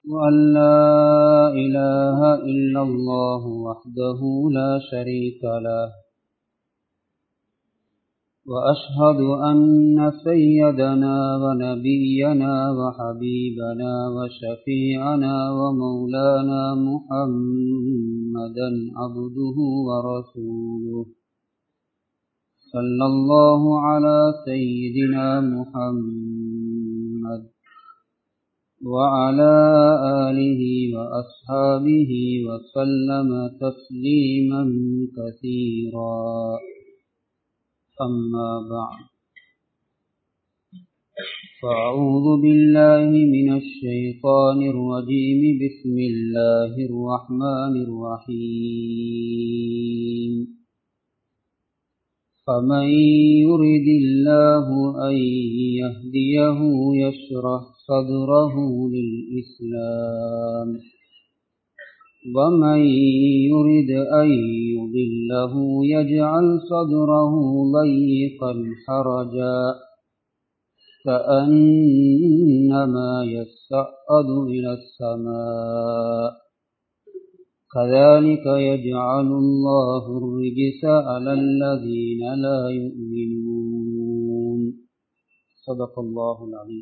وأن لا إله إلا الله وحده لا شريك له وأشهد أن سيدنا ونبينا وحبيبنا وشفيعنا ومولانا محمدا عبده ورسوله صلى الله على سيدنا محمد وعلى آله وأصحابه وسلم تسليما كثيرا أما بعد فأعوذ بالله من الشيطان الرجيم بسم الله الرحمن الرحيم فمن يرد الله أن يهديه يشرح صدره للإسلام ومن يرد أن يضله يجعل صدره ضيقا حرجا كأنما يسعد إلى السماء كذلك يجعل الله الرجس على الذين لا يؤمنون صدق الله العظيم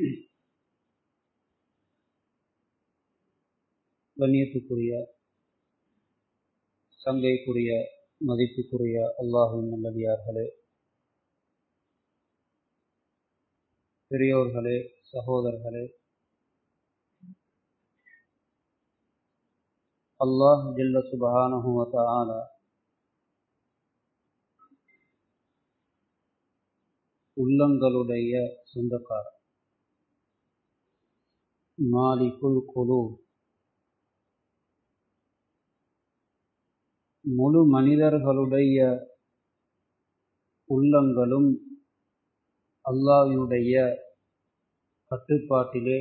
கண்ணியத்துக்குரிய சங்கைக்குரிய மதிப்புக்குரிய அல்லாஹின் நல்லடியார்களே பெரியோர்களே சகோதரர்களே அல்லாஹ் ஜில்ல சுபஹானஹுவத ஆலா உள்ளங்களுடைய சொந்தக்காரர் மாலிகுல் குலூ முழு மனிதர்களுடைய உள்ளங்களும் அல்லாஹினுடைய கட்டுப்பாட்டிலே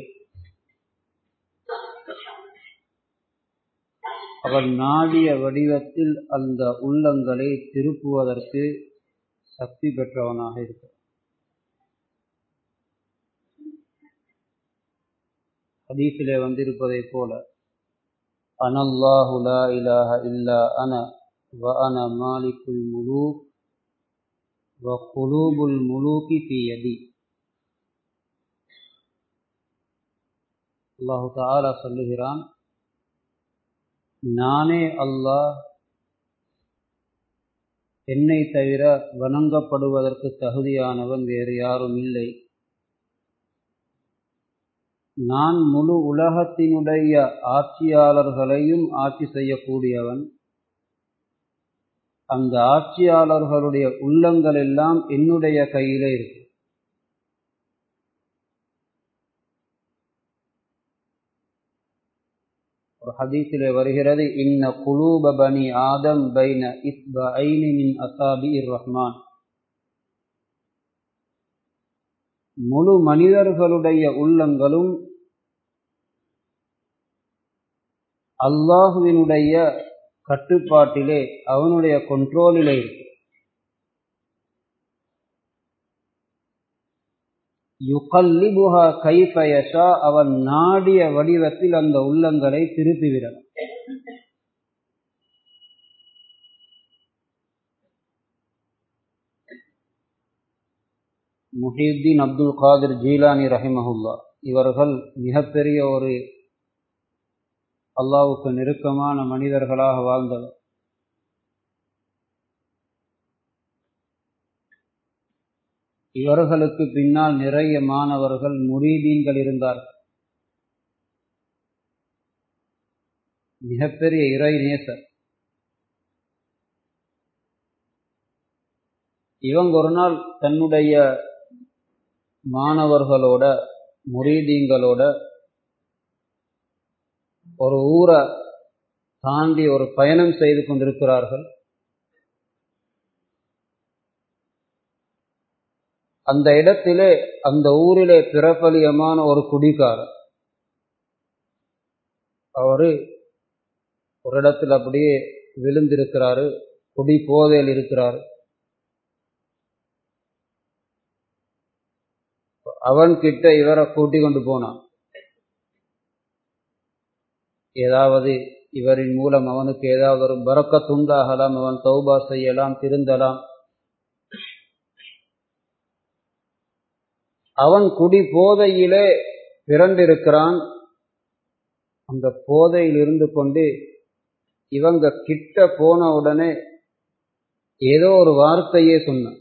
அவர் நாடிய வடிவத்தில் அந்த உள்ளங்களை திருப்புவதற்கு சக்தி பெற்றவனாக இருக்கிறார் ஹதீஸிலே வந்திருப்பதை போல அனல்லாஹு லா இலாஹ இல்லா அன வ அன மாலிகுல் முலூக் வ குலூபுல் முலூகி ஃபி யதி அல்லாஹு தஆலா சொல்லுகிறான் நானே அல்லாஹ் என்னை தவிர வணங்கப்படுவதற்கு தகுதியானவன் வேறு யாரும் இல்லை நான் முழு உலகத்தினுடைய ஆட்சியாளர்களையும் ஆட்சி செய்யக்கூடியவன் அந்த ஆட்சியாளர்களுடைய உள்ளங்கள் எல்லாம் என்னுடைய கையிலே இருக்கு ஒரு ஹதீஸிலே வருகிறது இன்ன குலூப பனி ஆதம் பைன இஸ்ப ஐனி மின் அசாபி இர் ரஹ்மான் முழு மனிதர்களுடைய உள்ளங்களும் அல்லாஹுவினுடைய கட்டுப்பாட்டிலே அவனுடைய கொண்ட்ரோலிலே இருக்கு யுகல்லிபுஹா கைஃபயஷா அவன் நாடிய வடிவத்தில் அந்த உள்ளங்களை திருப்பிவிடலாம் முஹீத்தீன் அப்துல் காதிர் ஜீலானி ரஹிமஹுல்லா இவர்கள் மிகப்பெரிய ஒரு அல்லாவுக்கு நெருக்கமான மனிதர்களாக வாழ்ந்தவர் இவர்களுக்கு பின்னால் நிறைய மாணவர்கள் முரீதீன்கள் இருந்தார்கள் மிகப்பெரிய இறை நேசர் இவங்க ஒரு நாள் தன்னுடைய மாணவர்களோட முரீதீங்களோட ஒரு ஊரை தாண்டி ஒரு பயணம் செய்து கொண்டிருக்கிறார்கள் அந்த இடத்திலே அந்த ஊரிலே பிரபலியமான ஒரு குடிகாரர் அவரு ஒரு இடத்துல அப்படியே விழுந்திருக்கிறாரு குடி போதையில் இருக்கிறாரு அவன் கிட்ட இவரை கூட்டி கொண்டு போனான் ஏதாவது இவரின் மூலம் அவனுக்கு ஏதாவது ஒரு பறக்கத்துண்டாகலாம் அவன் தௌபா செய்யலாம் திருந்தலாம் அவன் குடி போதையிலே பிறந்திருக்கிறான் அந்த போதையில் இருந்து கொண்டு இவங்க கிட்ட போன உடனே ஏதோ ஒரு வார்த்தையே சொன்னான்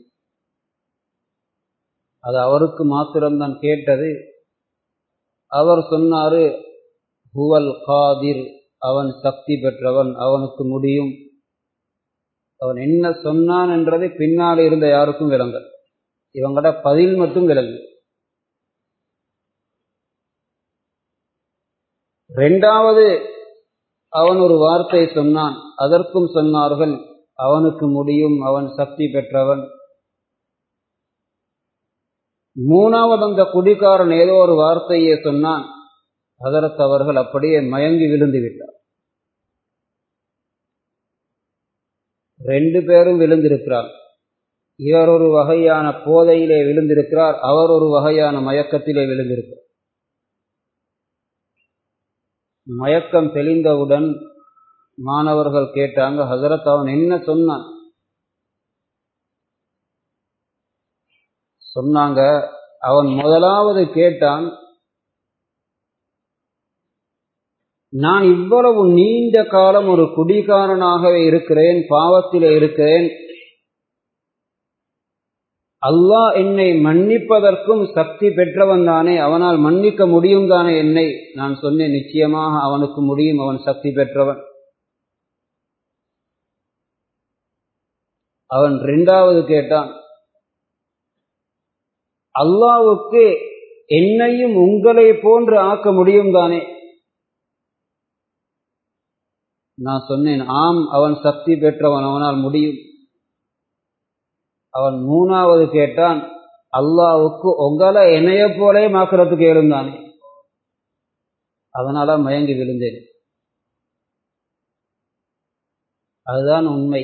அது அவருக்கு மாத்திரம்தான் கேட்டது அவர் சொன்னாரு ஹுவல் காதிர் அவன் சக்தி பெற்றவன் அவனுக்கு முடியும் அவன் என்ன சொன்னான் என்றதை பின்னால் இருந்த யாருக்கும் விளங்க இவங்கட பதில் மட்டும் விளங்கு ரெண்டாவது அவன் ஒரு வார்த்தை சொன்னான் அதற்கும் சொன்னார்கள் அவனுக்கு முடியும் அவன் சக்தி பெற்றவன் மூணாவது அந்த குடிக்காரன் ஏதோ ஒரு வார்த்தையே சொன்னான் அதற்கு அவர்கள் அப்படியே மயங்கி விழுந்து விட்டார் ரெண்டு பேரும் விழுந்திருக்கிறார் இவர் ஒரு வகையான போதையிலே விழுந்திருக்கிறார் அவர் ஒரு வகையான மயக்கத்திலே விழுந்திருக்கிறார் மயக்கம் தெளிந்தவுடன் மாணவர்கள் கேட்டாங்க ஹசரத் அவன் என்ன சொன்னான் சொன்னாங்க அவன் முதலாவது கேட்டான் நான் இவ்வளவு நீண்ட காலம் ஒரு குடிகாரனாகவே இருக்கிறேன் பாவத்திலே இருக்கிறேன் அல்லாஹ் என்னை மன்னிப்பதற்கும் சக்தி பெற்றவன் தானே அவனால் மன்னிக்க முடியும் தானே என்னை நான் சொன்னேன் நிச்சயமாக அவனுக்கு முடியும் அவன் சக்தி பெற்றவன் அவன் இரண்டாவது கேட்டான் அல்லாவுக்கு என்னையும் உங்களை போன்று ஆக்க முடியும் தானே நான் சொன்னேன் ஆம் அவன் சக்தி பெற்றவன் அவனால் முடியும் அவன் மூணாவது கேட்டான் அல்லாவுக்கு உங்களை என்னைய போலே மாக்கிறதுக்கு எழுந்தானே அதனால மயங்கி விழுந்தேன் அதுதான் உண்மை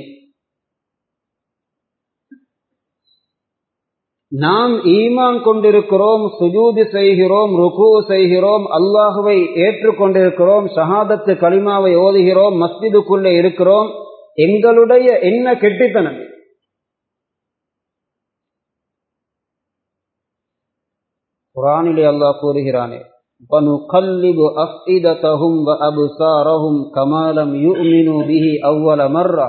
நாம் ஈமான் கொண்டிருக்கிறோம் சுஜூதி செய்கிறோம் ருக்கு செய்கிறோம் அல்லாஹுவை ஏற்றுக்கொண்டிருக்கிறோம் ஷஹாதத்து களிமாவை ஓதுகிறோம் மஸ்ஜிதுக்குள்ளே இருக்கிறோம் எங்களுடைய என்ன கெட்டித்தனம் குரானிலே அல்லாஹ் கூறுகிறானே وَنُقَلِّبُ أَفْئِدَتَهُمْ وَأَبْصَارَهُمْ كَمَا لَمْ يُؤْمِنُوا بِهِ أَوَّلَ مَرَّةٍ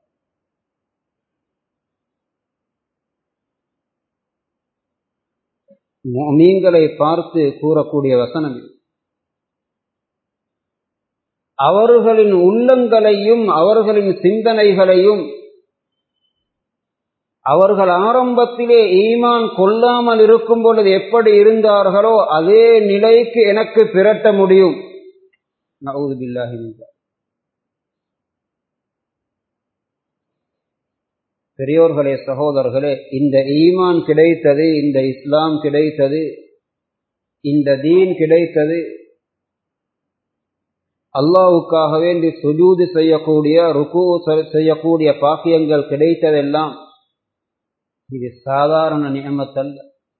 மீன்களை பார்த்து கூறக்கூடிய வசனம் அவர்களின் உள்ளங்களையும் அவர்களின் சிந்தனைகளையும் அவர்கள் ஆரம்பத்திலே ஈமான் கொள்ளாமல் இருக்கும் பொழுது எப்படி இருந்தார்களோ அதே நிலைக்கு எனக்கு பிரட்ட முடியும் நவுது பில்லாஹி பெரியோர்களே சகோதரர்களே இந்த ஈமான் கிடைத்தது இந்த இஸ்லாம் கிடைத்தது இந்த தீன் கிடைத்தது அல்லாவுக்காக வேண்டி சுஜூது செய்யக்கூடிய ருக்கு செய்யக்கூடிய பாக்கியங்கள் கிடைத்ததெல்லாம் இது சாதாரண நியமத்தல்ல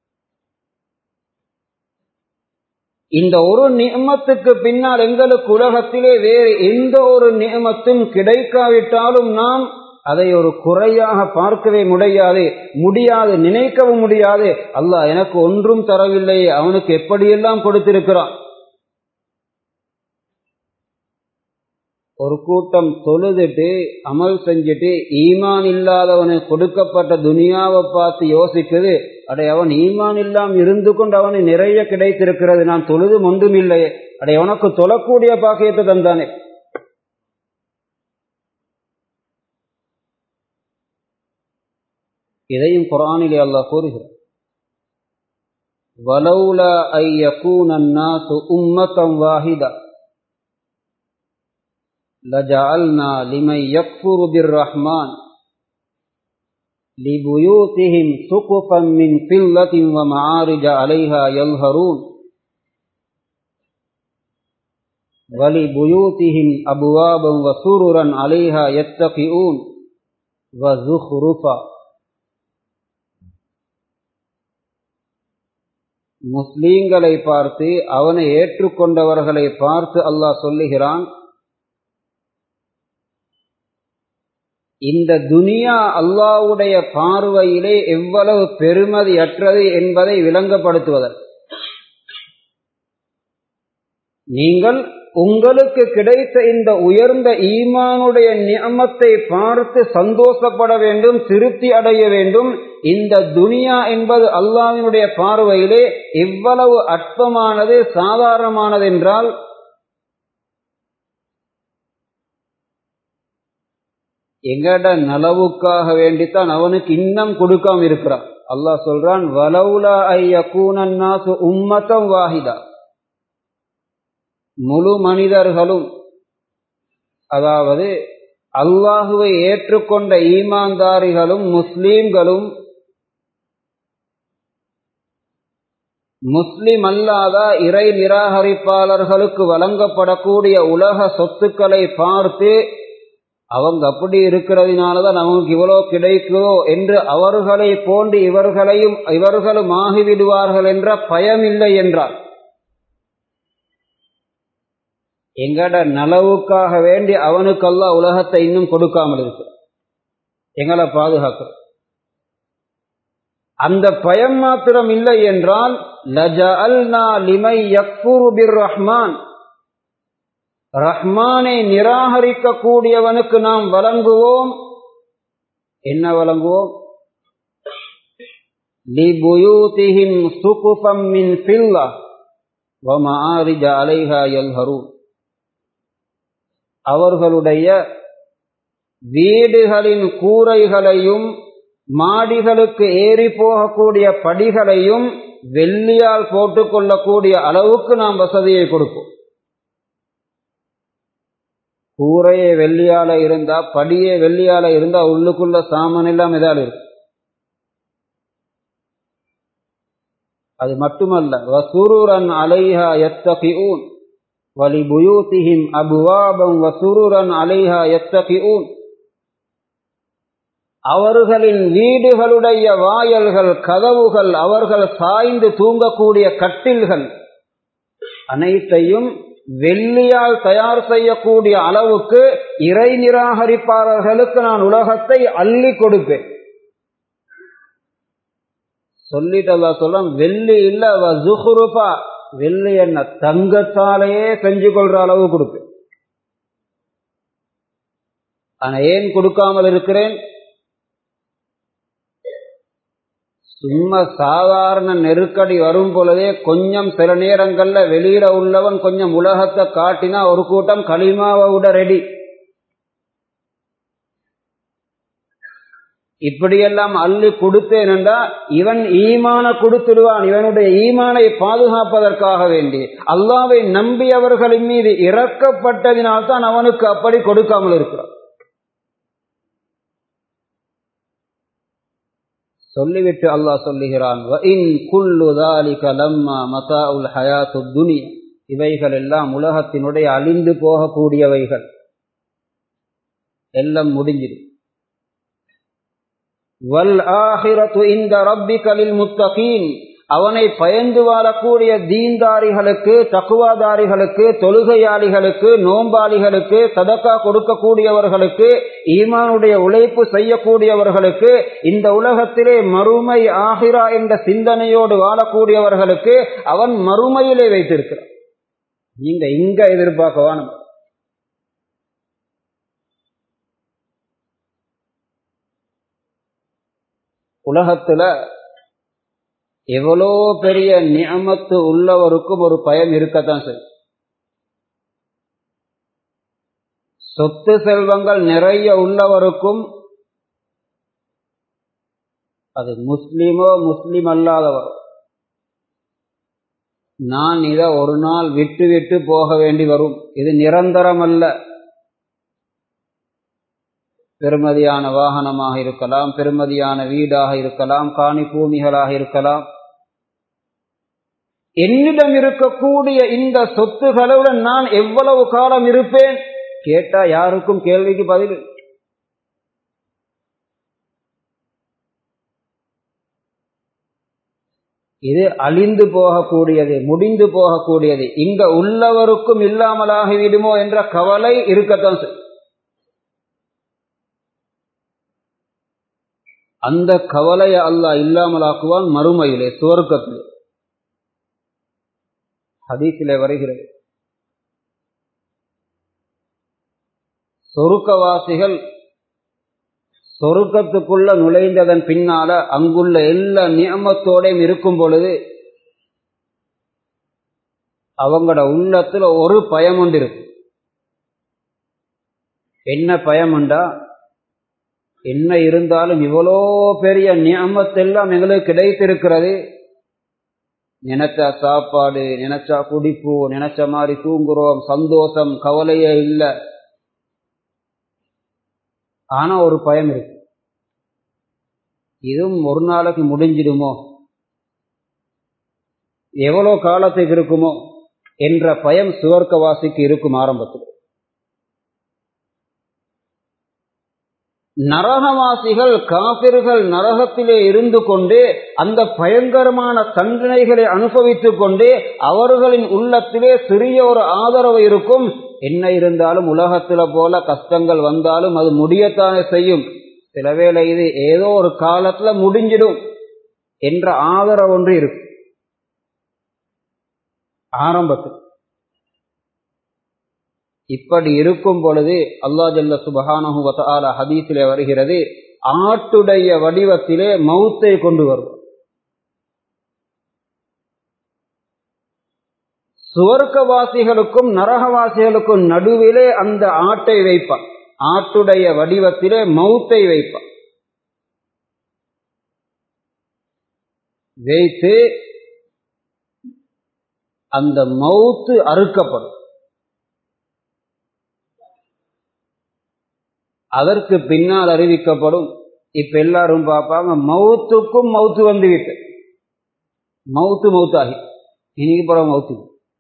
இந்த ஒரு நியமத்துக்கு பின்னால் எங்களுக்கு உலகத்திலே வேறு எந்த ஒரு நியமத்தும் கிடைக்காவிட்டாலும் நாம் அதை ஒரு குறையாக பார்க்கவே முடியாது முடியாது நினைக்கவும் முடியாது அல்லாஹ் எனக்கு ஒன்றும் தரவில்லை அவனுக்கு எப்படியெல்லாம் கொடுத்திருக்கிறான் ஒரு கூட்டம் தொழுதுட்டு அமல் செஞ்சுட்டு ஈமான் இல்லாதவனுக்கு கொடுக்கப்பட்ட துனியாவை பார்த்து யோசிக்குது அடை அவன் ஈமான் இல்லாம இருந்து கொண்டு அவனை நிறைய கிடைத்திருக்கிறது நான் தொழுதும் ஒன்றும் இல்லையே அடை அவனுக்கு தொழக்கூடிய பாக்கியத்தை தந்தானே இதையும் குரானிலே அல்லாஹ் கூறுகிறார் வலவுலா ஐ யகூன الناس أمة واحدة لجعلنا لمن يكفر بالرحمن لبيوتهم سقفا من فضة ومعارج عليها يظهرون ولبيوتهم أبوابا وسررا عليها يتقئون وزخرفا முஸ்லீம்களை பார்த்து அவனை ஏற்றுக்கொண்டவர்களை பார்த்து அல்லாஹ் சொல்லுகிறான் இந்த துனியா அல்லாவுடைய பார்வையிலே எவ்வளவு பெருமதியற்றது என்பதை விளங்கப்படுத்துவதற்கு நீங்கள் உங்களுக்கு கிடைத்த இந்த உயர்ந்த ஈமானுடைய நியமத்தை பார்த்து சந்தோஷப்பட வேண்டும் திருப்தி அடைய வேண்டும் இந்த துனியா என்பது அல்லாவினுடைய பார்வையிலே எவ்வளவு அற்பமானது சாதாரணமானது என்றால் எங்கட நலவுக்காக வேண்டித்தான் அவனுக்கு இன்னும் கொடுக்காம இருக்கிறான் அல்லாஹ் சொல்றான் வலவுலா ஐயக்கூனன்னாசு உம்மத்தம் வாஹிதா முழு மனிதர்களும் அதாவது அல்லாஹுவை ஏற்றுக்கொண்ட ஈமான்தாரிகளும் முஸ்லீம்களும் முஸ்லிம் அல்லாத இறை நிராகரிப்பாளர்களுக்கு வழங்கப்படக்கூடிய உலக சொத்துக்களை பார்த்து அவங்க அப்படி இருக்கிறதுனாலதான் நமக்கு இவ்வளோ கிடைக்குதோ என்று அவர்களை போன்று இவர்களையும் இவர்களும் ஆகிவிடுவார்கள் என்ற பயம் இல்லை என்றார் எங்கட நலவுக்காக வேண்டி அவனுக்கெல்லாம் உலகத்தை இன்னும் கொடுக்காமல் இருக்கு எங்களை பாதுகாக்க அந்த பயம் மாத்திரம் இல்லை என்றால் ரஹ்மான் ரஹ்மானை நிராகரிக்க கூடியவனுக்கு நாம் வழங்குவோம் என்ன வழங்குவோம் லிபுயூதிஹிம் சுகுஃபம் மின் ஃபில்லா வமஆரிஜ அலைஹா யல்ஹரூன் அவர்களுடைய வீடுகளின் கூரைகளையும் மாடிகளுக்கு ஏறி போகக்கூடிய படிகளையும் வெள்ளியால் போட்டுக்கொள்ளக்கூடிய அளவுக்கு நாம் வசதியை கொடுப்போம் கூரையே வெள்ளியால இருந்தா படியே வெள்ளியால இருந்தா உள்ளுக்குள்ள சாமான் எல்லாம் எதால் இருக்கு அது மட்டுமல்ல வசூருரன் அலைஹா எத்தகிஊன் வலி புயூத்திஹிம் அபுவாபம் வசூருரன் அலைஹா எத்தகிஊன் அவர்களின் வீடுகளுடைய வாயல்கள் கதவுகள் அவர்கள் சாய்ந்து தூங்கக்கூடிய கட்டில்கள் அனைத்தையும் வெள்ளியால் தயார் செய்யக்கூடிய அளவுக்கு இறை நிராகரிப்பாளர்களுக்கு நான் உலகத்தை அள்ளி கொடுப்பேன் சொல்லிட்டு அல்லா சொல்ல வெள்ளி இல்ல ஜுஹுருபா வெள்ளி என்ன தங்கத்தாலேயே செஞ்சு கொள்ற அளவு கொடுப்பேன் ஆனா ஏன் கொடுக்காமல் இருக்கிறேன் சும்மா சாதாரண நெருக்கடி வரும் பொழுதே கொஞ்சம் சில நேரங்கள்ல வெளியில உள்ளவன் கொஞ்சம் உலகத்தை காட்டினா ஒரு கூட்டம் களிமாவை விட ரெடி இப்படியெல்லாம் அள்ளி கொடுத்தேன் என்றா இவன் ஈமான கொடுத்துடுவான் இவனுடைய ஈமானை பாதுகாப்பதற்காக வேண்டி அல்லாவை நம்பியவர்களின் மீது இறக்கப்பட்டதினால்தான் அவனுக்கு அப்படி கொடுக்காமல் இருக்கிறான் சொல்லிவிட்டு அல்லாஹ் சொல்லுகிறான் இவைகள் எல்லாம் உலகத்தினுடைய அழிந்து போகக்கூடியவைகள் எல்லாம் முடிஞ்சிடும் வல் ஆஹிரத்து இந்த ரப்பிகளில் முத்தகீன் அவனை பயந்து வாழக்கூடிய தீன்தாரிகளுக்கு தக்குவாதாரிகளுக்கு தொழுகையாளிகளுக்கு நோம்பாளிகளுக்கு சதக்கா கொடுக்கக்கூடியவர்களுக்கு ஈமானுடைய உழைப்பு செய்யக்கூடியவர்களுக்கு இந்த உலகத்திலே மறுமை ஆகிரா என்ற சிந்தனையோடு வாழக்கூடியவர்களுக்கு அவன் மறுமையிலே வைத்திருக்கிறான் நீங்க இங்க எதிர்பார்க்கவா நம்ம உலகத்துல எவ்வளோ பெரிய நியமத்து உள்ளவருக்கும் ஒரு பயம் இருக்கத்தான் சரி சொத்து செல்வங்கள் நிறைய உள்ளவருக்கும் அது முஸ்லிமோ முஸ்லிம் அல்லாதவர் நான் இதை ஒரு நாள் விட்டு விட்டு போக வேண்டி வரும் இது நிரந்தரம் அல்ல பெருமதியான வாகனமாக இருக்கலாம் பெருமதியான வீடாக இருக்கலாம் காணி பூமிகளாக இருக்கலாம் என்னிடம் இருக்கக்கூடிய இந்த சொத்துகளுடன் நான் எவ்வளவு காலம் இருப்பேன் கேட்டா யாருக்கும் கேள்விக்கு பதில் இது அழிந்து போகக்கூடியது முடிந்து போகக்கூடியது இங்க உள்ளவருக்கும் இல்லாமலாகிவிடுமோ என்ற கவலை இருக்கத்தான் செய்யும் அந்த கவலையை அல்லாஹ் இல்லாமலாக்குவான் மறுமையிலே சுவர்க்கத்திலே ஹதீஸிலே வருகிறது சொருக்கவாசிகள் சொருக்கத்துக்குள்ள நுழைந்ததன் பின்னால அங்குள்ள எல்லா நியமத்தோடையும் இருக்கும் பொழுது அவங்களோட உள்ளத்துல ஒரு பயம் உண்டு இருக்கு என்ன பயம் உண்டா என்ன இருந்தாலும் இவ்வளோ பெரிய நியமத்தெல்லாம் எங்களுக்கு கிடைத்திருக்கிறது நினைச்சா சாப்பாடு நினைச்சா குடிப்பு நினைச்ச மாதிரி தூங்குறோம் சந்தோஷம் கவலையே இல்லை ஆனா ஒரு பயம் இருக்கு இதுவும் ஒரு நாளைக்கு முடிஞ்சிடுமோ எவ்வளோ காலத்துக்கு இருக்குமோ என்ற பயம் சுவர்க்கவாசிக்கு இருக்கும் ஆரம்பத்தில் நரகவாசிகள் காபிர்கள் நரகத்திலே இருந்து கொண்டு அந்த பயங்கரமான தண்டனைகளை அனுபவித்துக் கொண்டு அவர்களின் உள்ளத்திலே சிறிய ஒரு ஆதரவு இருக்கும் என்ன இருந்தாலும் உலகத்தில போல கஷ்டங்கள் வந்தாலும் அது முடியத்தானே செய்யும் சில வேளை இது ஏதோ ஒரு காலத்துல முடிஞ்சிடும் என்ற ஆதரவு ஒன்று இருக்கும் ஆரம்பத்தில் இப்படி இருக்கும் பொழுது அல்லா ஜல்ல சுபஹானஹு வதால ஹதீஸிலே வருகிறது ஆட்டுடைய வடிவத்திலே மௌத்தை கொண்டு வரும் சுவர்க்கவாசிகளுக்கும் நரகவாசிகளுக்கும் நடுவிலே அந்த ஆட்டை வைப்பான் ஆட்டுடைய வடிவத்திலே மௌத்தை வைப்பான் வைத்து அந்த மௌத்து அறுக்கப்படும் அதற்கு பின்னால் அறிவிக்கப்படும் இப்ப எல்லாரும் பார்ப்பாங்க மவுத்துக்கும் மவுத்து வந்துவிட்டு மவுத்து மவுத்தாகி இன்னைக்கு படம் மவுத்து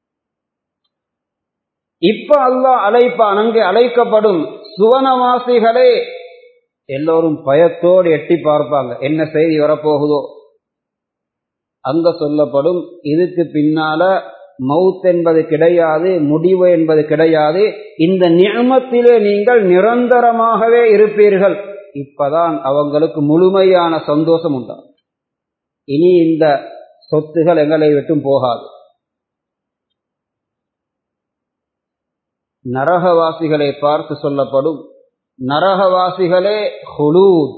இப்ப அல்லாஹ் அழைப்பான் அங்கே அழைக்கப்படும் சுவனவாசிகளே எல்லோரும் பயத்தோடு எட்டி பார்ப்பாங்க என்ன செய்தி வரப்போகுதோ அங்க சொல்லப்படும் இதுக்கு பின்னால மவுத் என்பது கிடையாது முடிவு என்பது கிடையாது இந்த நியமத்திலே நீங்கள் நிரந்தரமாகவே இருப்பீர்கள் இப்பதான் அவங்களுக்கு முழுமையான சந்தோஷம் உண்டாகும் இனி இந்த சொத்துகள் எங்களை விட்டும் போகாது நரகவாசிகளை பார்த்து சொல்லப்படும் நரகவாசிகளே ஹுலூத்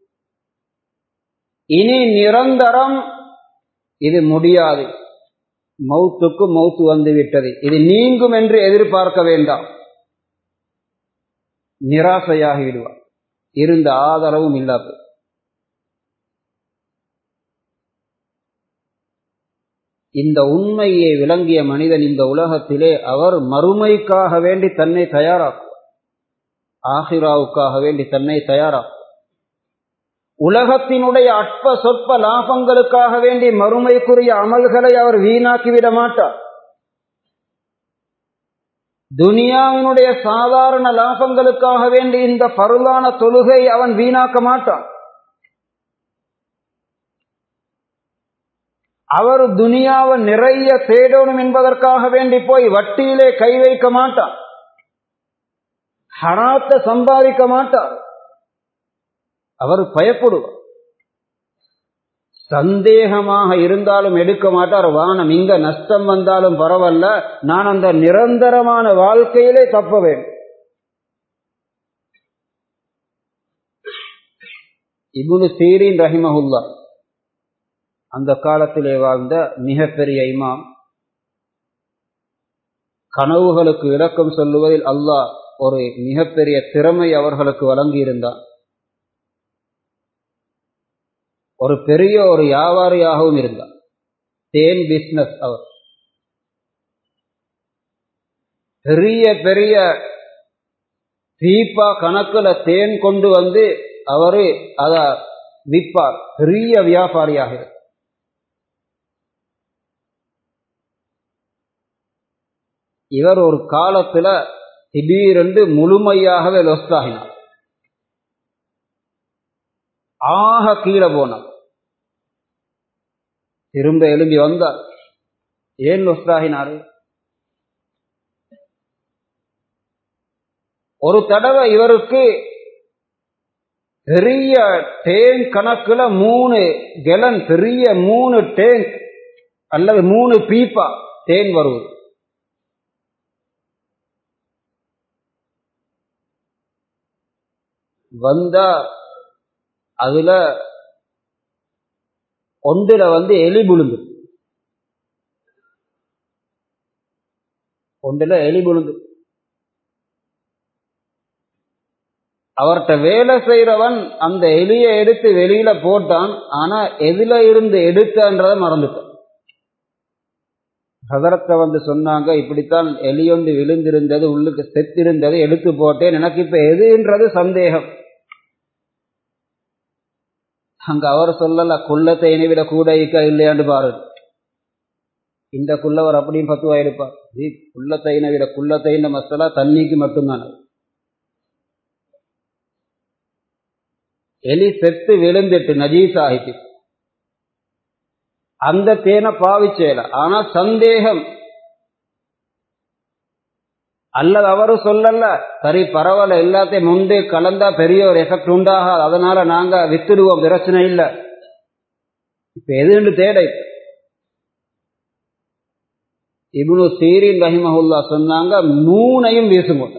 இனி நிரந்தரம் இது முடியாது மௌத்துக்கு மௌத்து வந்து விட்டது இது நீங்கும் என்று எதிர்பார்க்க வேண்டாம் நிராசையாகி விடுவார் இருந்த ஆதரவும் இல்லாது இந்த உண்மையை விளங்கிய மனிதன் இந்த உலகத்திலே அவர் மறுமைக்காக வேண்டி தன்னை தயாராக்குவார் ஆஹிராவுக்காக வேண்டி தன்னை தயாராக்குவார் உலகத்தினுடைய அற்ப சொற்ப லாபங்களுக்காக வேண்டி மறுமைக்குரிய அமல்களை அவர் வீணாக்கிவிட மாட்டார் துனியாவினுடைய சாதாரண லாபங்களுக்காக வேண்டி இந்த பருளான தொழுகை அவன் வீணாக்க மாட்டான் அவர் துனியாவை நிறைய தேடணும் என்பதற்காக வேண்டி போய் வட்டியிலே கை வைக்க மாட்டான் ஹராத்த சம்பாதிக்க மாட்டார் அவர் பயப்படுவார் சந்தேகமாக இருந்தாலும் எடுக்க மாட்டார் வானம் இங்க நஷ்டம் வந்தாலும் பரவாயில்ல நான் அந்த நிரந்தரமான வாழ்க்கையிலே தப்ப வேண்டும் இபுனு சீரின் ரஹிமஹுல்லா அந்த காலத்திலே வாழ்ந்த மிகப்பெரிய இமாம் கனவுகளுக்கு விளக்கம் சொல்லுவதில் அல்லாஹ் ஒரு மிகப்பெரிய திறமை அவர்களுக்கு வழங்கியிருந்தார் ஒரு பெரிய ஒரு வியாபாரியாகவும் இருந்தார் தேன் பிசினஸ் அவர் பெரிய பெரிய தீப்பா கணக்குல தேன் கொண்டு வந்து அவரு அத விற்பார் பெரிய வியாபாரியாக இருந்தார் இவர் ஒரு காலத்துல திடீரென்று முழுமையாகவே லொஸ்டாகினார் ஆக கீழே போனார் திரும்ப எழும்பி வந்தார் ஏன் லொஸ்டாகினாரு ஒரு தடவை இவருக்கு பெரிய டேங்க் கணக்குல மூணு கெலன் பெரிய மூணு டேங்க் அல்லது மூணு பீப்பா தேன் வருவது வந்தா அதுல ஒன்றுல வந்து எலி புழுந்து ஒன்றுல எலி புழுந்து அவர்கிட்ட வேலை செய்யறவன் அந்த எலியை எடுத்து வெளியில போட்டான் ஆனா எதுல இருந்து எடுத்தன்றத மறந்துட்டான் ஹதரத்தை வந்து சொன்னாங்க இப்படித்தான் எலியொண்டு விழுந்திருந்தது உள்ளுக்கு செத்திருந்தது எடுத்து போட்டேன் எனக்கு இப்ப எதுன்றது சந்தேகம் அங்க அவர் சொல்லல குள்ளத்தை விட கூட இக்க இல்லையாண்டு பாரு இந்த குள்ளவர் அப்படியும் பத்துவா இருப்பார் குள்ளத்தை விட குள்ளத்தை மசாலா தண்ணிக்கு மட்டும்தான் எலி செத்து விழுந்துட்டு நஜீஸ் ஆகிட்டு அந்த தேனை பாவிச்சேல ஆனா சந்தேகம் அல்லது அவரு சொல்லல சரி பரவாயில்ல எல்லாத்தையும் முண்டு கலந்தா பெரிய ஒரு எஃபெக்ட் உண்டாகாது அதனால நாங்க வித்துடுவோம் பிரச்சனை இல்லை இப்ப எதுன்னு தேட இப்னு சீரின் ரஹிமஹுல்லா சொன்னாங்க மூணையும் வீசுங்க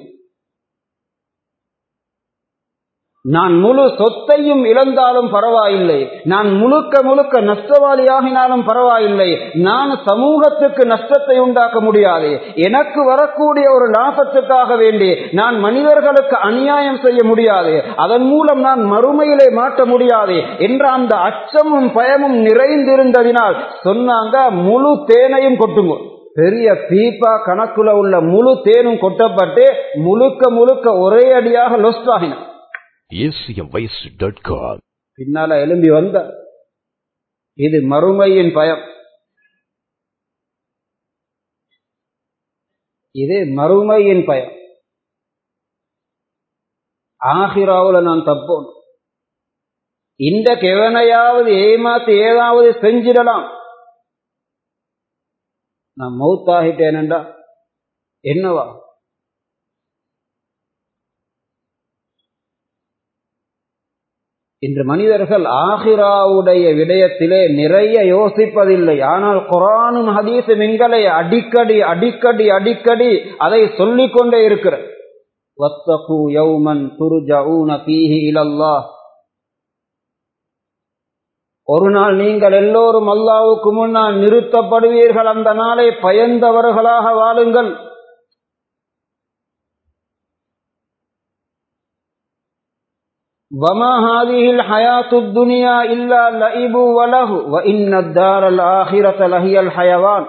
நான் முழு சொத்தையும் இழந்தாலும் பரவாயில்லை நான் முழுக்க முழுக்க நஷ்டவாளியாகினாலும் பரவாயில்லை நான் சமூகத்துக்கு நஷ்டத்தை உண்டாக்க முடியாது எனக்கு வரக்கூடிய ஒரு லாபத்துக்காக வேண்டி நான் மனிதர்களுக்கு அநியாயம் செய்ய முடியாது அதன் மூலம் நான் மறுமையிலே மாட்ட முடியாது என்ற அந்த அச்சமும் பயமும் நிறைந்திருந்ததினால் சொன்னாங்க முழு தேனையும் கொட்டுங்க பெரிய பீப்பா கணக்குல உள்ள முழு தேனும் கொட்டப்பட்டு முழுக்க முழுக்க ஒரே அடியாக லொஸ்ட் ஆகினான் acmvoice.com பின்னால எழும்பி வந்த இது மறுமையின் பயம் இது மறுமையின் பயம் ஆகிராவுல நான் தப்போம் இந்த கெவனையாவது ஏமாத்தி ஏதாவது செஞ்சிடலாம் நான் மௌத்தாகிட்டேனண்டா என்னவா இன்று மனிதர்கள் ஆஹிராவுடைய விடயத்திலே நிறைய யோசிப்பதில்லை ஆனால் குரானும் ஹதீஸும் எங்களை அடிக்கடி அடிக்கடி அடிக்கடி அதை சொல்லிக் கொண்டே இருக்கிற வத்தகு யௌமன் துருஜஊன ஃபீஹி இலல்லாஹ் ஒரு நாள் நீங்கள் எல்லோரும் அல்லாவுக்கு முன்னால் நிறுத்தப்படுவீர்கள் அந்த நாளை பயந்தவர்களாக வாழுங்கள் وما هذه الحياة الدنيا إلا لعب وله وإن الدار الآخرة لهي الحيوان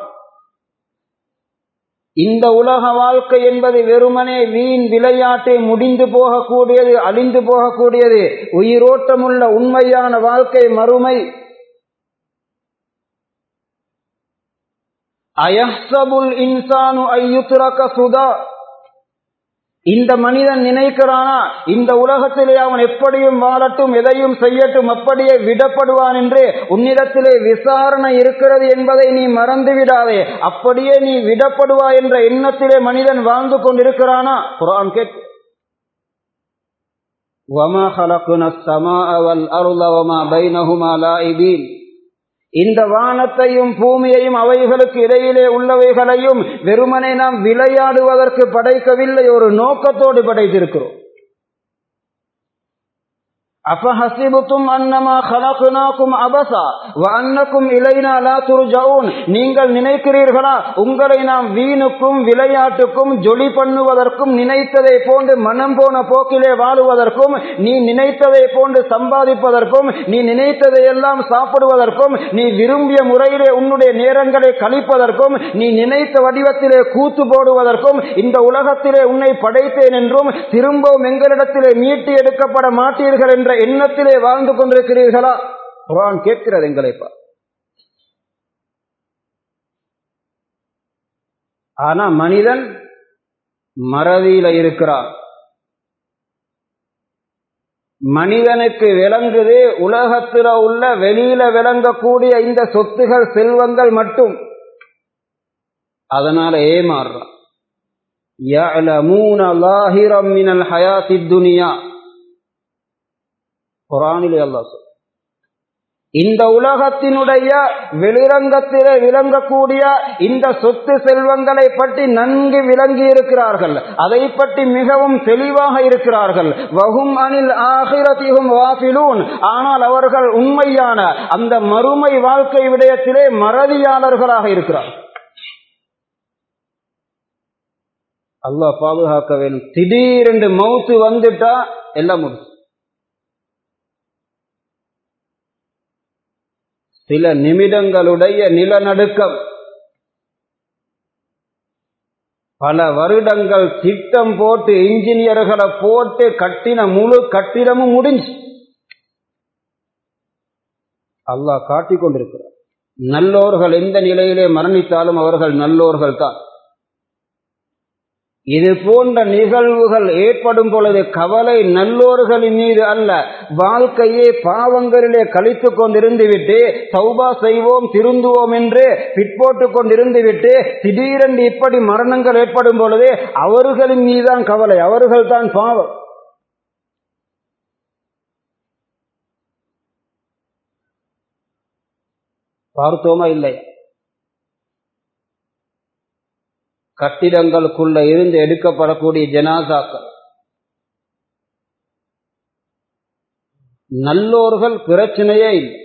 இந்த உலக வாழ்க்கை என்பது வெறுமனே வீண் விளையாட்டை முடிந்து போகக்கூடியது அழிந்து போகக்கூடியது உயிரோட்டமுள்ள உண்மையான வாழ்க்கை மறுமை அயஹ்சபுல் இன்சானு ஐயுத்ரக சுதா இந்த மனிதன் நினைக்கிறானா இந்த உலகத்திலே அவன் எப்படியும் வாழட்டும் எதையும் செய்யட்டும் அப்படியே விடப்படுவான் என்று உன்னிடத்திலே விசாரணை இருக்கிறது என்பதை நீ மறந்து விடாதே அப்படியே நீ விடப்படுவா என்ற எண்ணத்திலே மனிதன் வாழ்ந்து கொண்டிருக்கிறானா குரான் கேட் وما خلقنا السماء والأرض وما بينهما لاعبين இந்த வானத்தையும் பூமியையும் அவைகளுக்கு இடையிலே உள்ளவைகளையும் வெறுமனை நாம் விளையாடுவதற்கு படைக்கவில்லை ஒரு நோக்கத்தோடு படைத்திருக்கிறோம் அபஹசிபுத்தும் அன்னமா கலக்குனாக்கும் அபசா அன்னக்கும் இலைனா லா துர்ஜவுன் நீங்கள் நினைக்கிறீர்களா உங்களை நாம் வீணுக்கும் விளையாட்டுக்கும் ஜொலி பண்ணுவதற்கும் நினைத்ததை போன்று மனம் போன போக்கிலே வாழுவதற்கும் நீ நினைத்ததை போன்று சம்பாதிப்பதற்கும் நீ நினைத்ததை எல்லாம் சாப்பிடுவதற்கும் நீ விரும்பிய முறையிலே உன்னுடைய நேரங்களை கழிப்பதற்கும் நீ நினைத்த வடிவத்திலே கூத்து போடுவதற்கும் இந்த உலகத்திலே உன்னை படைத்தேன் என்றும் திரும்பவும் எங்களிடத்திலே மீட்டு எடுக்கப்பட மாட்டீர்கள் என்ற எண்ணத்திலே வாழ்ந்து கொண்டிருக்கிறீர்களா குரான் கேட்கிறது எங்களை ஆனா மனிதன் மறதியில இருக்கிறான் மனிதனுக்கு விளங்குது உலகத்தில் உள்ள வெளியில விளங்கக்கூடிய இந்த சொத்துகள் செல்வங்கள் மட்டும் அதனால ஏமாறுறான் يعلمون ظاهرا من الحياة الدنيا குரானிலே அல்லாஹ் சொல் இந்த உலகத்தினுடைய வெளிரங்கத்திலே விளங்கக்கூடிய இந்த சொத்து செல்வங்களை பற்றி நன்கு விளங்கி இருக்கிறார்கள் அதை பற்றி மிகவும் தெளிவாக இருக்கிறார்கள் வகும் அனில் ஆகிரத்திகும் வாசிலூன் ஆனால் அவர்கள் உண்மையான அந்த மறுமை வாழ்க்கை விடயத்திலே மறதியாளர்களாக இருக்கிறார்கள் அல்லாஹ் பாதுகாக்க வேணும் திடீரென்று மவுத்து வந்துட்டா எல்லாம் முடிச்சு சில நிமிடங்களுடைய நிலநடுக்கம் பல வருடங்கள் திட்டம் போட்டு இன்ஜினியர்களை போட்டு கட்டின முழு கட்டிடமும் முடிஞ்சு அல்லாஹ் காட்டிக் கொண்டிருக்கிறார் நல்லோர்கள் எந்த நிலையிலே மரணித்தாலும் அவர்கள் நல்லோர்கள் தான் இது போன்ற நிகழ்வுகள் ஏற்படும் பொழுது கவலை நல்லோர்களின் மீது அல்ல வாழ்க்கையே பாவங்களிலே கழித்து கொண்டிருந்து விட்டு சௌபா செய்வோம் திருந்துவோம் என்று பிற்போட்டு கொண்டிருந்து விட்டு திடீரென்று இப்படி மரணங்கள் ஏற்படும் பொழுது அவர்களின் மீதுதான் கவலை அவர்கள் தான் பாவம் பார்த்தோமா இல்லையா கட்டிடங்களுக்குள்ள இருந்து எடுக்கப்படக்கூடிய ஜனாசாக்கள் நல்லோர்கள் பிரச்சனையே இல்லை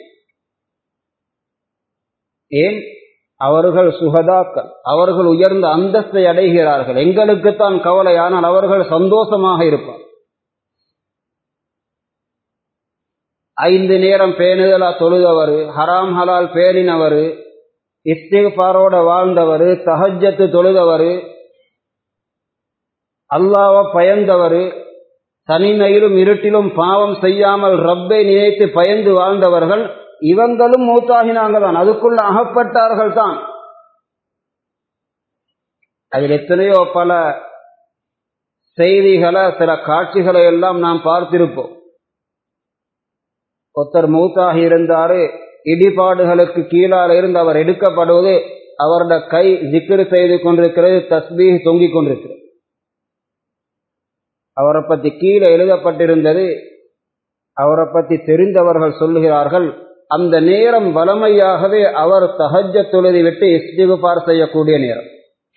ஏன் அவர்கள் சுகதாக்கள் அவர்கள் உயர்ந்த அந்தஸ்தை அடைகிறார்கள் எங்களுக்குத்தான் கவலை ஆனால் அவர்கள் சந்தோஷமாக இருப்பார் ஐந்து நேரம் பேணுதலா தொழுதவர் ஹராம் ஹலால் பேணினவர் இஸ்திகாரோட வாழ்ந்தவர் தஹஜத்து தொழுதவர் அல்லாவ பயந்தவர் தனிமையிலும் இருட்டிலும் பாவம் செய்யாமல் ரப்பை நினைத்து பயந்து வாழ்ந்தவர்கள் இவங்களும் மூத்தாகினாங்க தான் அதுக்குள்ள அகப்பட்டார்கள் தான் அதில் எத்தனையோ பல செய்திகளை சில காட்சிகளை எல்லாம் நாம் பார்த்திருப்போம் ஒருத்தர் மூத்தாகி இருந்தாரு இடிபாடுகளுக்கு கீழால் இருந்து அவர் எடுக்கப்படுவது அவருடைய கை ஜிக்கிரு செய்து கொண்டிருக்கிறது தஸ்பீ தொங்கிக் கொண்டிருக்கிறது அவரை பற்றி கீழே எழுதப்பட்டிருந்தது அவரை பற்றி தெரிந்தவர்கள் சொல்லுகிறார்கள் அந்த நேரம் வளமையாகவே அவர் தகஜ தொழுதி விட்டு இஸ்திகுபார் செய்யக்கூடிய நேரம்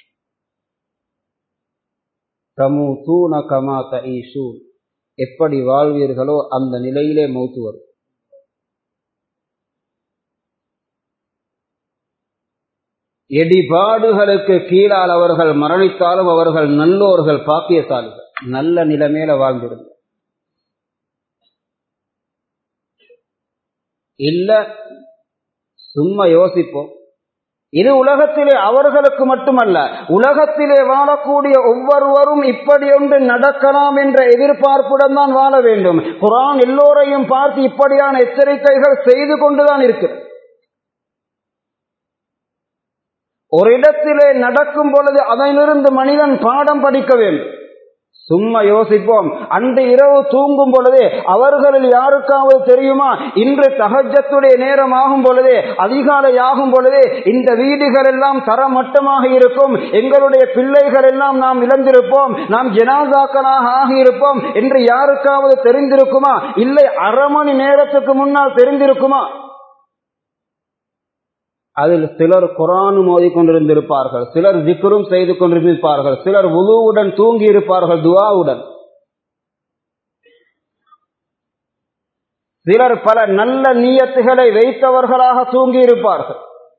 கமு தூண கமா தஈசூ எப்படி வாழ்வீர்களோ அந்த நிலையிலே மௌத்து வரும் எடிபாடுகளுக்கு கீழால் அவர்கள் மரணித்தாலும் அவர்கள் நல்லோர்கள் பாக்கியசாலிகள் நல்ல நிலைமையில வாழ்ந்திருந்த இல்ல சும்மா யோசிப்போம் இது உலகத்திலே அவர்களுக்கு மட்டுமல்ல உலகத்திலே வாழக்கூடிய ஒவ்வொருவரும் இப்படி ஒன்று நடக்கலாம் என்ற எதிர்பார்ப்புடன் தான் வாழ வேண்டும் குரான் எல்லோரையும் பார்த்து இப்படியான எச்சரிக்கைகள் செய்து கொண்டுதான் இருக்கிறது ஒரு இடத்திலே நடக்கும் பொழுது அதனிலிருந்து மனிதன் பாடம் படிக்க வேண்டும் சும்மா யோசிப்போம் அன்று இரவு தூங்கும் பொழுதே அவர்களில் யாருக்காவது தெரியுமா இன்று தகஜத்துடைய நேரம் ஆகும் பொழுதே அதிகாலை ஆகும் பொழுதே இந்த வீடுகள் எல்லாம் தரமட்டமாக இருக்கும் எங்களுடைய பிள்ளைகள் எல்லாம் நாம் இழந்திருப்போம் நாம் ஜனாதாக்களாக ஆகியிருப்போம் என்று யாருக்காவது தெரிந்திருக்குமா இல்லை அரை மணி நேரத்துக்கு முன்னால் தெரிந்திருக்குமா அதில் சிலர் குரானும் மோதி கொண்டிருந்திருப்பார்கள் சிலர் ஜிக்கரும் செய்து கொண்டிருப்பார்கள் சிலர் உலுவுடன் தூங்கி இருப்பார்கள் துவாவுடன் சிலர் பல நல்ல நீயத்துகளை வைத்தவர்களாக தூங்கி இருப்பார்கள்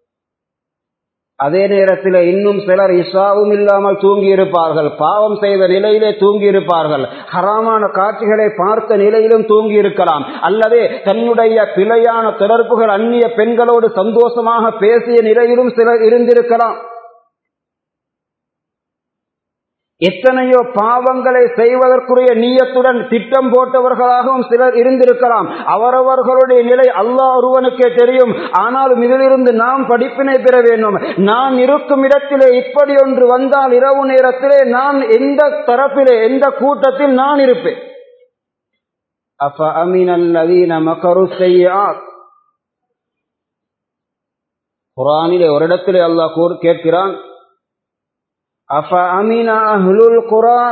அதே நேரத்தில் இன்னும் சிலர் இஷாவும் இல்லாமல் தூங்கி இருப்பார்கள் பாவம் செய்த நிலையிலே தூங்கி இருப்பார்கள் ஹராமான காட்சிகளை பார்த்த நிலையிலும் தூங்கி இருக்கலாம் அல்லது தன்னுடைய பிழையான தொடர்புகள் அந்நிய பெண்களோடு சந்தோஷமாக பேசிய நிலையிலும் சிலர் இருந்திருக்கலாம் எத்தனையோ பாவங்களை செய்வதற்குரிய நீயத்துடன் திட்டம் போட்டவர்களாகவும் சிலர் இருந்திருக்கலாம் அவரவர்களுடைய நிலை அல்லாஹ் ஒருவனுக்கே தெரியும் ஆனாலும் இதிலிருந்து நாம் படிப்பினை பெற வேண்டும் நான் இருக்கும் இடத்திலே இப்படி ஒன்று வந்தால் இரவு நேரத்திலே நான் எந்த தரப்பிலே எந்த கூட்டத்தில் நான் இருப்பேன் أفأمن الذين مكروا السيئات குரானிலே ஒரு இடத்திலே அல்லாஹ் கூர் கேட்கிறான் அஃப அமின அஹ்லுல் குரா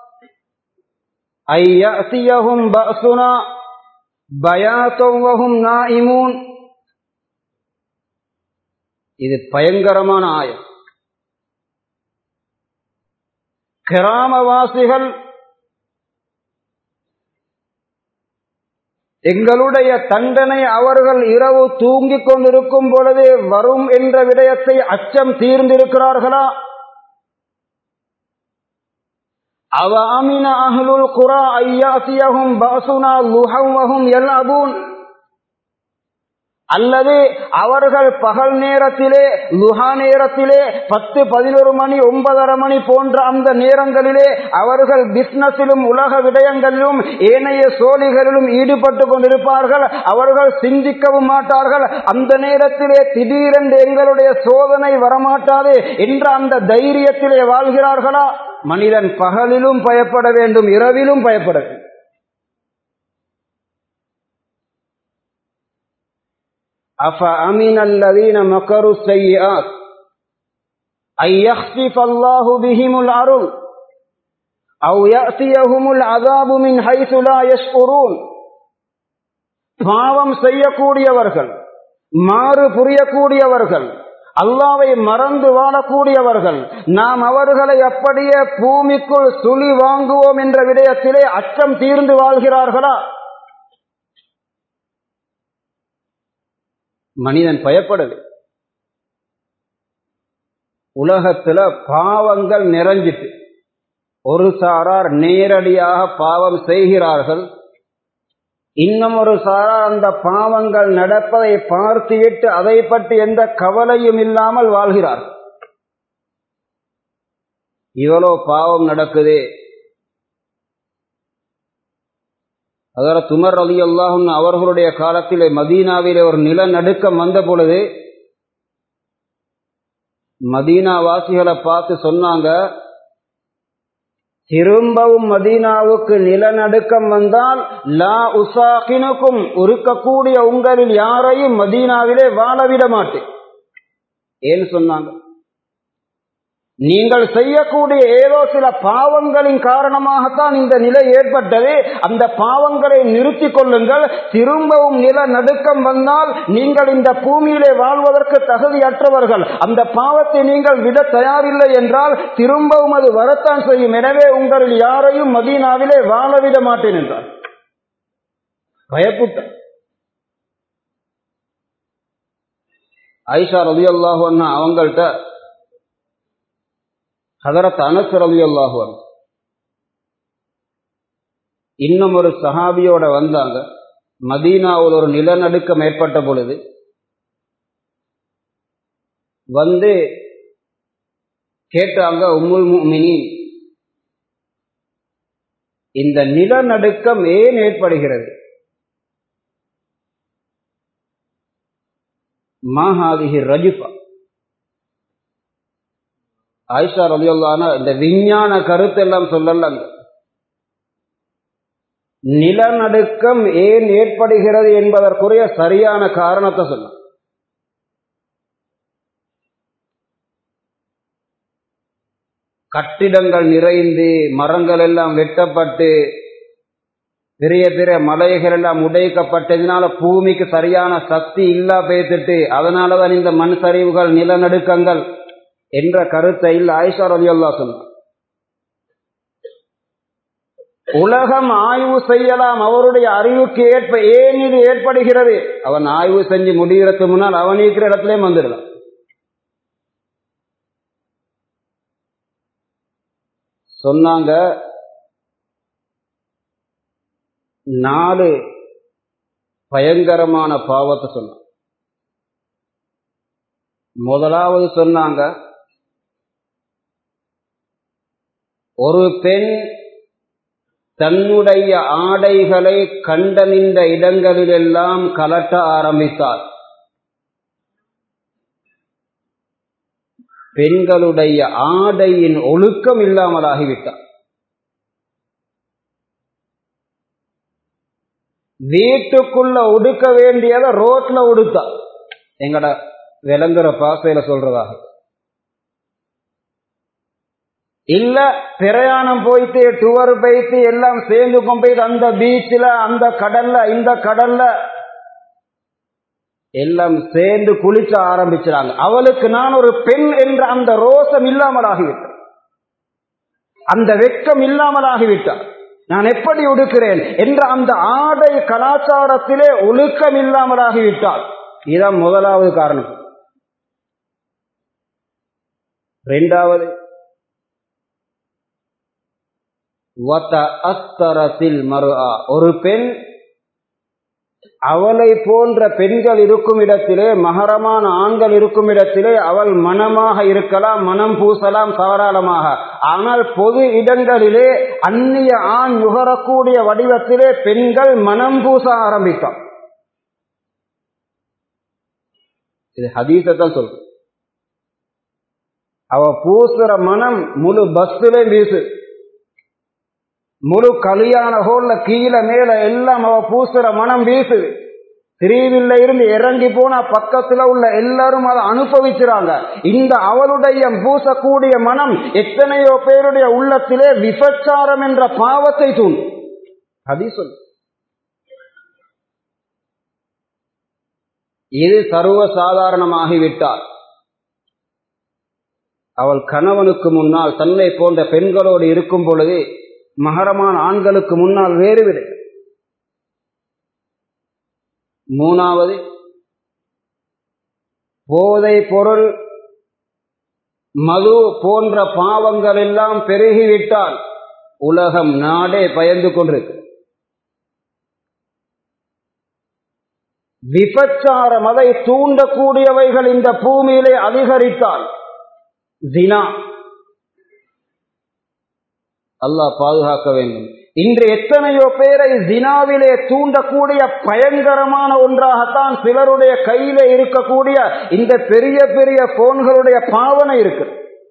ஐயசியஹும் பசுனா பயாத்தவஹும் நாயிமூன் இது பயங்கரமான ஆயம் கிராமவாசிகள் எங்களுடைய தண்டனை அவர்கள் இரவு தூங்கிக் கொண்டிருக்கும் பொழுது வரும் என்ற விடயத்தை அச்சம் தீர்ந்திருக்கிறார்களா அவ அமின அஹ்லுல் குரா ஐயாசியஹும் பாசுனா லுஹவஹும் எல்அபூன் அல்லது அவர்கள் பகல் நேரத்திலே லுஹா நேரத்திலே பத்து பதினொரு மணி ஒன்பதரை மணி போன்ற அந்த நேரங்களிலே அவர்கள் பிசினஸிலும் உலக விடயங்களிலும் ஏனைய சோழிகளிலும் ஈடுபட்டு கொண்டிருப்பார்கள் அவர்கள் சிந்திக்கவும் மாட்டார்கள் அந்த நேரத்திலே திடீரென்று எங்களுடைய சோதனை வரமாட்டாது என்ற அந்த தைரியத்திலே வாழ்கிறார்களா மனிதன் பகலிலும் பயப்பட வேண்டும் இரவிலும் பயப்பட வேண்டும் أفأمن الذين مكروا السيئات أن يخسف الله بهم الأرض أو يأتيهم العذاب من حيث لا يشعرون பாவம் செய்யக்கூடியவர்கள் மாறு புரியக்கூடியவர்கள் அல்லாவை மறந்து வாழக்கூடியவர்கள் நாம் அவர்களை அப்படியே பூமிக்குள் சுழி வாங்குவோம் என்ற விடயத்திலே அச்சம் தீர்ந்து வாழ்கிறார்களா மனிதன் பயப்படலை உலகத்துல பாவங்கள் நிறைஞ்சிட்டு ஒரு சாரார் நேரடியாக பாவம் செய்கிறார்கள் இன்னும் ஒரு சாரார் அந்த பாவங்கள் நடப்பதை பார்த்துவிட்டு அதை பற்றி எந்த கவலையும் இல்லாமல் வாழ்கிறார் இவ்வளோ பாவம் நடக்குதே அதர துமர் அலி அல்லாஹும் அவர்களுடைய காலத்திலே மதீனாவிலே ஒரு நிலநடுக்கம் வந்த பொழுது மதீனா வாசிகளை பார்த்து சொன்னாங்க திரும்பவும் மதீனாவுக்கு நிலநடுக்கம் வந்தால் லா உசாகினுக்கும் இருக்கக்கூடிய உங்களில் யாரையும் மதீனாவிலே வாழவிட மாட்டேன் ஏன்னு சொன்னாங்க நீங்கள் செய்யக்கூடிய ஏதோ சில பாவங்களின் காரணமாகத்தான் இந்த நிலை ஏற்பட்டது அந்த பாவங்களை நிறுத்திக் கொள்ளுங்கள் திரும்பவும் நில நடுக்கம் வந்தால் நீங்கள் இந்த பூமியிலே வாழ்வதற்கு தகுதியற்றவர்கள் அந்த பாவத்தை நீங்கள் விட தயாரில்லை என்றால் திரும்பவும் அது வரத்தான் செய்யும் எனவே உங்களில் யாரையும் மதீனாவிலே வாழவிட மாட்டேன் என்றார் பயப்புட்ட ஐஷா ரவி அல்லாஹு அவங்கள்ட்ட ஹதரத் அனஸ் ரவி அல்லாஹுவன் இன்னும் ஒரு சஹாபியோட வந்தாங்க மதீனாவில் ஒரு நிலநடுக்கம் ஏற்பட்ட பொழுது வந்து கேட்டாங்க உம்முல் முமினி இந்த நிலநடுக்கம் ஏன் ஏற்படுகிறது மாஹாதிஹி ரஜிஃபா ஆயிஷா ரலியல்லான இந்த விஞ்ஞான கருத்தெல்லாம் சொல்லலங்க நிலநடுக்கம் ஏன் ஏற்படுகிறது என்பதற்குரிய சரியான காரணத்தை சொல்ல கட்டிடங்கள் நிறைந்து மரங்கள் எல்லாம் வெட்டப்பட்டு பெரிய பெரிய மலைகள் எல்லாம் உடைக்கப்பட்டதுனால பூமிக்கு சரியான சக்தி இல்லா பேத்துட்டு அதனாலதான் இந்த மண் சரிவுகள் நிலநடுக்கங்கள் என்ற கருத்தை ஆயிஷா ரவி அல்லா சொன்னார் உலகம் ஆய்வு செய்யலாம் அவருடைய அறிவுக்கு ஏற்ப ஏன் இது ஏற்படுகிறது அவன் ஆய்வு செஞ்சு முடிகிறதுக்கு முன்னால் அவன் இருக்கிற இடத்துல வந்துடலாம் சொன்னாங்க நாலு பயங்கரமான பாவத்தை சொன்னாங்க முதலாவது சொன்னாங்க ஒரு பெண் தன்னுடைய ஆடைகளை கண்டனிந்த இடங்களிலெல்லாம் கலட்ட ஆரம்பித்தார் பெண்களுடைய ஆடையின் ஒழுக்கம் இல்லாமலாகிவிட்டார் வீட்டுக்குள்ள உடுக்க வேண்டியதை ரோட்ல உடுத்தா எங்கட விளங்குற பாசையில சொல்றதாக இல்ல பிரயாணம் போயிட்டு டூர் போயிட்டு எல்லாம் சேர்ந்து போயிட்டு அந்த பீச்சில் அந்த கடல்ல இந்த கடல்ல எல்லாம் சேர்ந்து குளிக்க ஆரம்பிச்சாங்க அவளுக்கு நான் ஒரு பெண் என்ற அந்த ரோசம் இல்லாமல் ஆகிவிட்டார் அந்த வெக்கம் இல்லாமல் ஆகிவிட்டார் நான் எப்படி உடுக்கிறேன் என்ற அந்த ஆடை கலாச்சாரத்திலே ஒழுக்கம் இல்லாமல் ஆகிவிட்டார் இதுதான் முதலாவது காரணம் இரண்டாவது அஸ்தரத்தில் மறு ஒரு பெண் அவளை போன்ற பெண்கள் இருக்கும் இடத்திலே மகரமான ஆண்கள் இருக்கும் இடத்திலே அவள் மனமாக இருக்கலாம் மனம் பூசலாம் தாராளமாக ஆனால் பொது இடங்களிலே அந்நிய ஆண் நுகரக்கூடிய வடிவத்திலே பெண்கள் மனம் பூச ஆரம்பித்தான் இது ஹதீசத்தான் சொல்ற அவ பூசுற மனம் முழு பஸ்ல வீசு முழு கல்யாண ஹோல்ல கீழே மேல எல்லாம் அவ பூசுற மனம் வீசுது திரிவில்ல இருந்து இறங்கி போனா பக்கத்துல உள்ள எல்லாரும் அதை அனுபவிச்சுறாங்க இந்த அவளுடைய பூசக்கூடிய மனம் எத்தனையோ பேருடைய உள்ளத்திலே விபச்சாரம் என்ற பாவத்தை தூண்டும் அதி சொல் இது சர்வ சாதாரணமாகிவிட்டார் அவள் கணவனுக்கு முன்னால் தன்னை போன்ற பெண்களோடு இருக்கும் பொழுது மகரமான ஆண்களுக்கு முன்னால் வேறு விடு மூணாவது போதை பொருள் மது போன்ற பாவங்கள் எல்லாம் பெருகிவிட்டால் உலகம் நாடே பயந்து கொண்டிருக்கு விபச்சாரம் அதை தூண்டக்கூடியவைகள் இந்த பூமியிலே அதிகரித்தால் தினா அல்லாஹ் பாதுகாக்க வேண்டும் இன்று எத்தனையோ பேரை ஜினாவிலே தூண்டக்கூடிய பயங்கரமான ஒன்றாகத்தான் சிலருடைய கையில இருக்கக்கூடிய இந்த பெரிய பெரிய போன்களுடைய பாவனை இருக்கு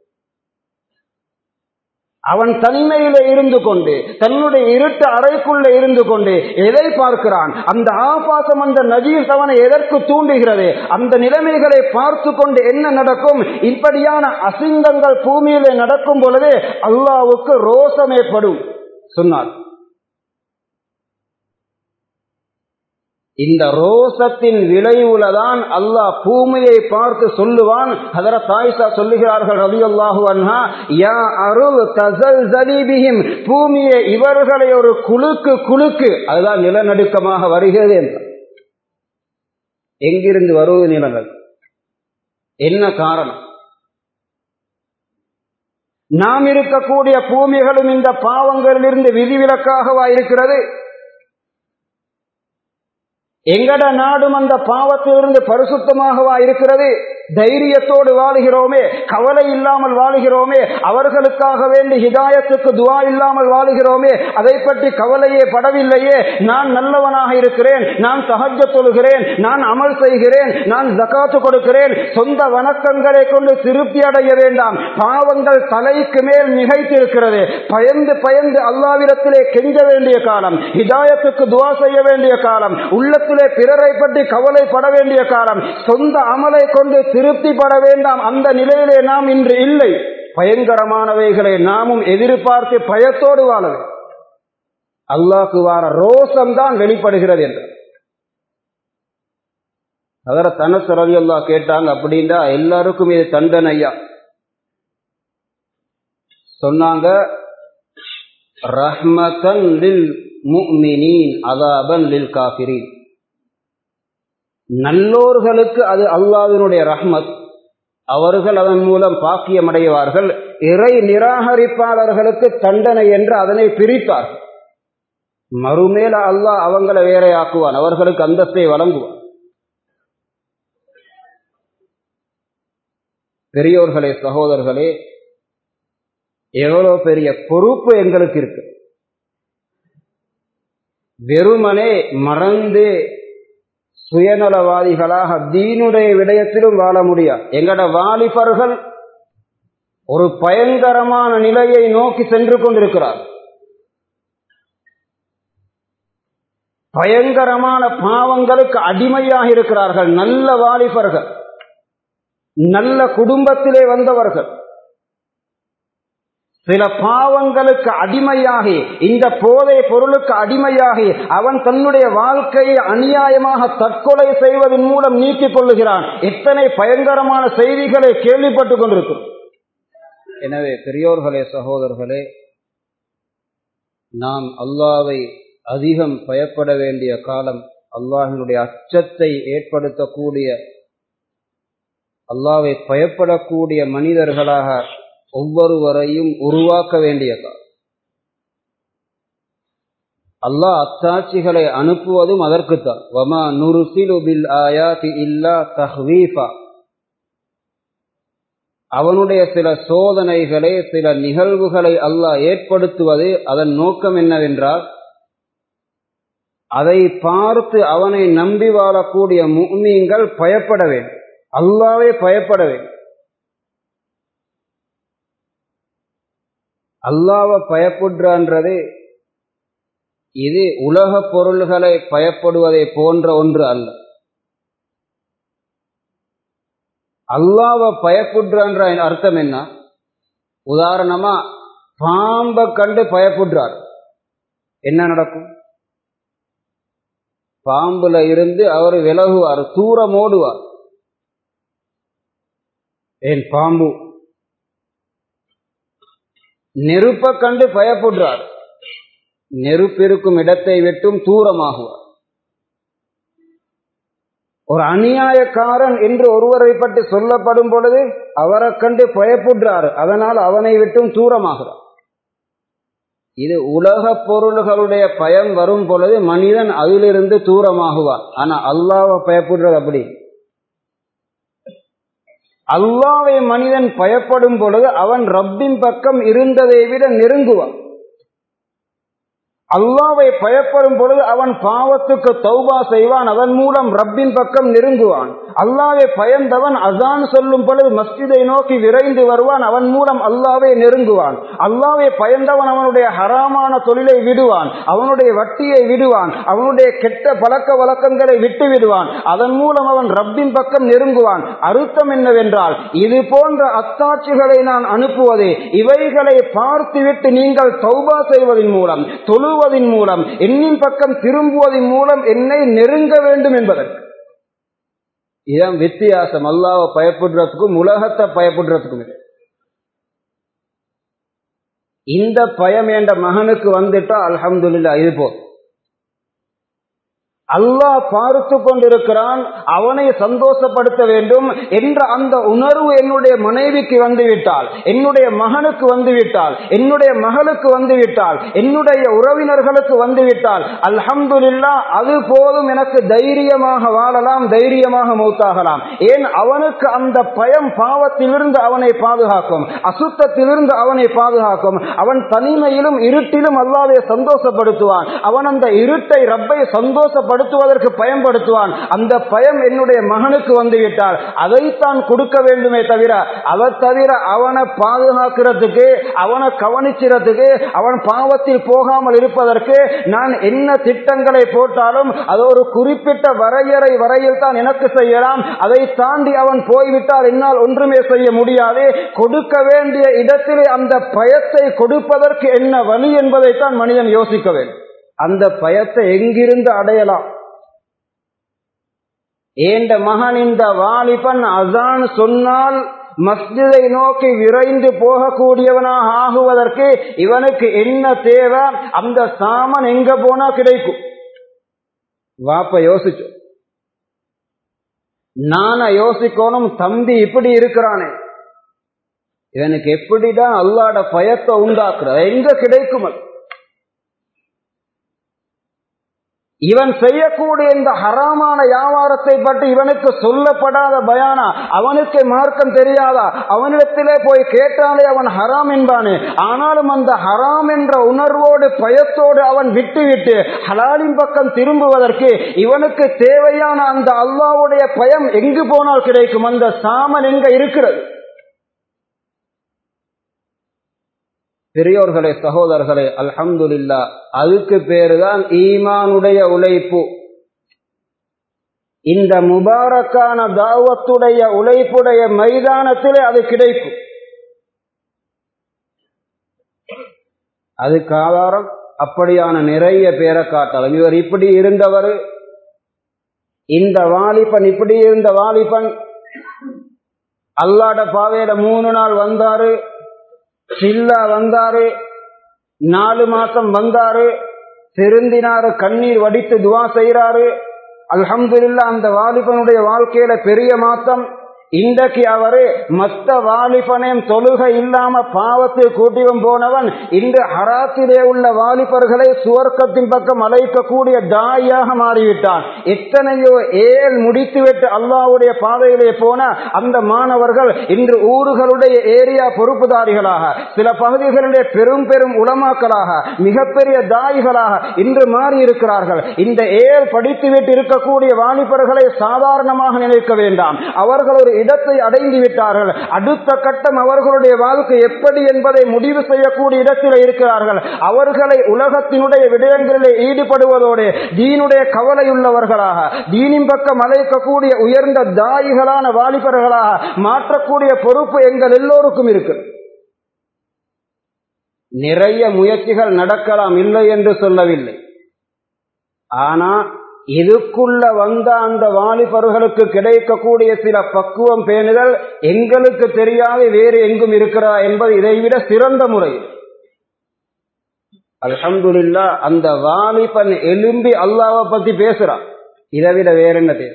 அவன் தனிமையில இருந்து கொண்டு தன்னுடைய இருட்டு அறைக்குள்ள இருந்து கொண்டு எதை பார்க்கிறான் அந்த ஆபாசம் அந்த நஜீஸ் அவனை எதற்கு தூண்டுகிறது அந்த நிலைமைகளை பார்த்து கொண்டு என்ன நடக்கும் இப்படியான அசிங்கங்கள் பூமியிலே நடக்கும் பொழுது அல்லாவுக்கு ரோசம் ஏற்படும் சொன்னார் இந்த ரோசத்தின் விளைவுலதான் அல்லாஹ் பூமியை பார்த்து சொல்லுவான் அதர தாய்சா சொல்லுகிறார்கள் ரவி அல்லாஹு அன்ஹா யா அருள் தசல் ஜலீபிஹிம் பூமியை இவர்களை ஒரு குலுக்கு குலுக்கு அதுதான் நிலநடுக்கமாக வருகிறது என்றார் எங்கிருந்து வருவது நிலங்கள் என்ன காரணம் நாம் இருக்கக்கூடிய பூமிகளும் இந்த பாவங்களிலிருந்து விதிவிலக்காகவா இருக்கிறது எங்கட நாடும் அந்த பாவத்திலிருந்து பரிசுத்தமாகவா இருக்கிறது தைரியத்தோடு வாழுகிறோமே கவலை இல்லாமல் வாழுகிறோமே அவர்களுக்காக வேண்டி ஹிதாயத்துக்கு துவா இல்லாமல் வாழுகிறோமே அதை பற்றி கவலையே படவில்லையே நான் நல்லவனாக இருக்கிறேன் நான் சகஜ தொழுகிறேன் நான் அமல் செய்கிறேன் நான் ஜக்காத்து கொடுக்கிறேன் சொந்த வணக்கங்களை கொண்டு திருப்தி அடைய வேண்டாம் பாவங்கள் தலைக்கு மேல் மிகைத்திருக்கிறது பயந்து பயந்து அல்லாவிடத்திலே கெஞ்ச வேண்டிய காலம் ஹிதாயத்துக்கு துவா செய்ய வேண்டிய காலம் உள்ளத்திலே பிறரை பற்றி கவலைப்பட வேண்டிய காலம் சொந்த அமலை கொண்டு திருப்திப்பட வேண்டாம் அந்த நிலையிலே நாம் இன்று இல்லை பயங்கரமானவைகளை நாமும் எதிர்பார்த்து பயத்தோடு வாழ அல்லாக்கு வார ரோசம் தான் வெளிப்படுகிறது என்று அதர தனசு ரவி அல்லா கேட்டாங்க அப்படின்னா எல்லாருக்கும் இது தண்டனையா சொன்னாங்க ரஹ்மதன் லில் முக்மினீன் அதாபன் லில் காபிரின் நல்லோர்களுக்கு அது அல்லாவினுடைய ரஹ்மத் அவர்கள் அதன் மூலம் பாக்கியம் அடைவார்கள் இறை நிராகரிப்பாளர்களுக்கு தண்டனை என்று அதனை பிரித்தார் மறுமேல அல்லாஹ் அவங்களை வேறையாக்குவான் அவர்களுக்கு அந்தஸ்தை வழங்குவான் பெரியோர்களே சகோதரர்களே எவ்வளவு பெரிய பொறுப்பு எங்களுக்கு இருக்கு வெறுமனே மறந்து சுயநலவாதிகளாக தீனுடைய விடயத்திலும் வாழ முடியாது எங்கட வாலிபர்கள் ஒரு பயங்கரமான நிலையை நோக்கி சென்று கொண்டிருக்கிறார் பயங்கரமான பாவங்களுக்கு அடிமையாக இருக்கிறார்கள் நல்ல வாலிபர்கள் நல்ல குடும்பத்திலே வந்தவர்கள் சில பாவங்களுக்கு அடிமையாகி இந்த போதை பொருளுக்கு அடிமையாகி அவன் தன்னுடைய வாழ்க்கையை அநியாயமாக தற்கொலை செய்வதன் மூலம் நீக்கிக் கொள்ளுகிறான் எத்தனை பயங்கரமான செய்திகளை கேள்விப்பட்டுக் கொண்டிருக்கும் எனவே பெரியோர்களே சகோதரர்களே நாம் அல்லாவை அதிகம் பயப்பட வேண்டிய காலம் அல்லாஹினுடைய அச்சத்தை ஏற்படுத்தக்கூடிய அல்லாவை பயப்படக்கூடிய மனிதர்களாக ஒவ்வொருவரையும் உருவாக்க வேண்டிய காலம் அல்லாஹ் அத்தாட்சிகளை அனுப்புவதும் அதற்குத்தான் வமா நுருசிலு பில் ஆயாதி இல்லா தஹ்வீஃபா அவனுடைய சில சோதனைகளை சில நிகழ்வுகளை அல்லாஹ் ஏற்படுத்துவது அதன் நோக்கம் என்னவென்றால் அதை பார்த்து அவனை நம்பி வாழக்கூடிய முக்மீன்கள் பயப்பட வேண்டும் அல்லாவே பயப்பட வேண்டும் அல்லாவை பயப்படுறன்றது இது உலக பொருள்களை பயப்படுவதை போன்ற ஒன்று அல்ல அல்லாவை பயப்படுறன்ற அர்த்தம் என்ன உதாரணமா பாம்பை கண்டு பயப்படுறார் என்ன நடக்கும் பாம்புல இருந்து அவர் விலகுவார் தூரம் ஓடுவார் ஏன் பாம்பு நெருப்பை கண்டு பயப்படுறார் நெருப்பு இருக்கும் இடத்தை விட்டும் தூரமாகுவார் ஒரு அநியாயக்காரன் என்று ஒருவரை பற்றி சொல்லப்படும் பொழுது அவரை கண்டு பயப்படுறார் அதனால் அவனை விட்டும் தூரமாகிறார் இது உலக பொருள்களுடைய பயம் வரும் பொழுது மனிதன் அதிலிருந்து தூரமாகுவான் ஆனா அல்லாவை பயப்படுறது அப்படி அல்லாவை மனிதன் பயப்படும் பொழுது அவன் ரப்பின் பக்கம் இருந்ததை விட நெருங்குவான் அல்லாவை பயப்படும் பொழுது அவன் பாவத்துக்கு தௌபா செய்வான் அதன் மூலம் ரப்பின் பக்கம் நெருங்குவான் அல்லாவை பயந்தவன் அசான் சொல்லும் பொழுது மஸ்ஜிதை நோக்கி விரைந்து வருவான் அவன் மூலம் அல்லாவை நெருங்குவான் அல்லாவை பயந்தவன் அவனுடைய ஹராமான தொழிலை விடுவான் அவனுடைய வட்டியை விடுவான் அவனுடைய கெட்ட பழக்க வழக்கங்களை விட்டு விடுவான் அதன் மூலம் அவன் ரப்பின் பக்கம் நெருங்குவான் அர்த்தம் என்னவென்றால் இது போன்ற அத்தாட்சிகளை நான் அனுப்புவதே இவைகளை பார்த்துவிட்டு நீங்கள் தௌபா செய்வதன் மூலம் தொழு திரும்புவதன் மூலம் என்னின் பக்கம் திரும்புவதன் மூலம் என்னை நெருங்க வேண்டும் என்பதற்கு இதான் வித்தியாசம் அல்லாவை பயப்படுறதுக்கும் உலகத்தை பயப்படுறதுக்கும் இந்த பயம் என்ற மகனுக்கு வந்துட்டா அல்ஹம்துல்லா இது போ அல்லாஹ் பார்த்து கொண்டிருக்கிறான் அவனை சந்தோஷப்படுத்த வேண்டும் என்ற அந்த உணர்வு என்னுடைய மனைவிக்கு வந்துவிட்டால் என்னுடைய மகனுக்கு வந்துவிட்டால் என்னுடைய மகளுக்கு வந்துவிட்டால் என்னுடைய உறவினர்களுக்கு வந்துவிட்டால் அல்ஹம்துல்லா அது போதும் எனக்கு தைரியமாக வாழலாம் தைரியமாக மௌத்தாகலாம் ஏன் அவனுக்கு அந்த பயம் பாவத்திலிருந்து அவனை பாதுகாக்கும் அசுத்தத்திலிருந்து அவனை பாதுகாக்கும் அவன் தனிமையிலும் இருட்டிலும் அல்லாவே சந்தோஷப்படுத்துவான் அவன் அந்த இருட்டை ரப்பை சந்தோஷப்படுத்த படுத்துவதற்கு பயன்படுத்துவான் அந்த பயம் என்னுடைய மகனுக்கு வந்துவிட்டால் அதைத்தான் கொடுக்க வேண்டுமே தவிர அதை தவிர அவனை பாதுகாக்கிறதுக்கு அவனை கவனிக்கிறதுக்கு அவன் பாவத்தில் போகாமல் இருப்பதற்கு நான் என்ன திட்டங்களை போட்டாலும் அது ஒரு குறிப்பிட்ட வரையறை வரையில் தான் எனக்கு செய்யலாம் அதை தாண்டி அவன் போய்விட்டால் என்னால் ஒன்றுமே செய்ய முடியாது கொடுக்க வேண்டிய இடத்திலே அந்த பயத்தை கொடுப்பதற்கு என்ன வழி என்பதைத்தான் மனிதன் யோசிக்க வேண்டும் அந்த பயத்தை எங்கிருந்து அடையலாம் ஏண்ட மகன் இந்த வாலிபன் அசான் சொன்னால் மஸ்ஜிதை நோக்கி விரைந்து போகக்கூடியவனாக ஆகுவதற்கு இவனுக்கு என்ன தேவை அந்த சாமன் எங்க போனா கிடைக்கும் வாப்ப யோசிச்சு நான யோசிக்கணும் தம்பி இப்படி இருக்கிறானே இவனுக்கு எப்படிதான் அல்லாட பயத்தை உண்டாக்குற எங்க கிடைக்கும் அது இவன் செய்யக்கூடிய இந்த ஹராமான வியாபாரத்தை பற்றி இவனுக்கு சொல்லப்படாத பயானா அவனுக்கு மார்க்கம் தெரியாதா அவனிடத்திலே போய் கேட்டாலே அவன் ஹராம் என்பானே ஆனாலும் அந்த ஹராம் என்ற உணர்வோடு பயத்தோடு அவன் விட்டுவிட்டு ஹலாலின் பக்கம் திரும்புவதற்கு இவனுக்கு தேவையான அந்த அல்லாவுடைய பயம் எங்கு போனால் கிடைக்கும் அந்த சாமன் எங்க இருக்கிறது பெரியோர்களே சகோதரர்களே அல்ஹம்துலில்லா அதுக்கு பேருதான் ஈமானுடைய உழைப்பு இந்த முபாரக்கான தாவத்துடைய உழைப்புடைய மைதானத்திலே அது கிடைக்கும் அதுக்கு ஆதாரம் அப்படியான நிறைய பேரை காட்டலாம் இவர் இப்படி இருந்தவர் இந்த வாலிபன் இப்படி இருந்த வாலிபன் அல்லாட பாவையில மூணு நாள் வந்தாரு சில்லா வந்தாரு நாலு மாசம் வந்தாரு திருந்தினாரு கண்ணீர் வடித்து துவா செய்யறாரு அல்ஹம்துலில்லா அந்த வாலிபனுடைய வாழ்க்கையில பெரிய மாத்தம் இன்றைக்கு அவரு மத்த வாலிபனையும் தொழுகை இல்லாம பாவத்தில் கூட்டியும் போனவன் இன்று ஹராத்திலே உள்ள வாலிபர்களை சுவர்க்கத்தின் பக்கம் அழைக்கக்கூடிய தாயாக மாறிவிட்டான் எத்தனையோ ஏல் முடித்துவிட்டு அல்லாவுடைய பாதையிலே போன அந்த மாணவர்கள் இன்று ஊர்களுடைய ஏரியா பொறுப்புதாரிகளாக சில பகுதிகளுடைய பெரும் பெரும் உளமாக்களாக மிகப்பெரிய தாய்களாக இன்று மாறி இருக்கிறார்கள் இந்த ஏல் படித்துவிட்டு இருக்கக்கூடிய வாலிபர்களை சாதாரணமாக நினைக்க வேண்டாம் அவர்கள் ஒரு இடத்தை அடைந்து விட்டார்கள் அடுத்த கட்டம் அவர்களுடைய வாழ்க்கை எப்படி என்பதை முடிவு செய்யக்கூடிய இடத்தில் இருக்கிறார்கள் அவர்களை உலகத்தினுடைய விடயங்களிலே ஈடுபடுவதோடு தீனுடைய கவலையுள்ளவர்களாக தீனின் பக்கம் அழைக்கக்கூடிய உயர்ந்த தாயிகளான வாலிபர்களாக மாற்றக்கூடிய பொறுப்பு எங்கள் எல்லோருக்கும் இருக்கு நிறைய முயற்சிகள் நடக்கலாம் இல்லை என்று சொல்லவில்லை ஆனா இதுக்குள்ள வந்த அந்த வாலிபர்களுக்கு கிடைக்கக்கூடிய சில பக்குவம் பேணுதல் எங்களுக்கு தெரியாது வேறு எங்கும் இருக்கிறா என்பது இதைவிட சிறந்த முறை அல்ஹம்துலில்லா அந்த வாலிபன் எலும்பி அல்லாவை பத்தி பேசுறான் இதை விட வேற என்ன தேவை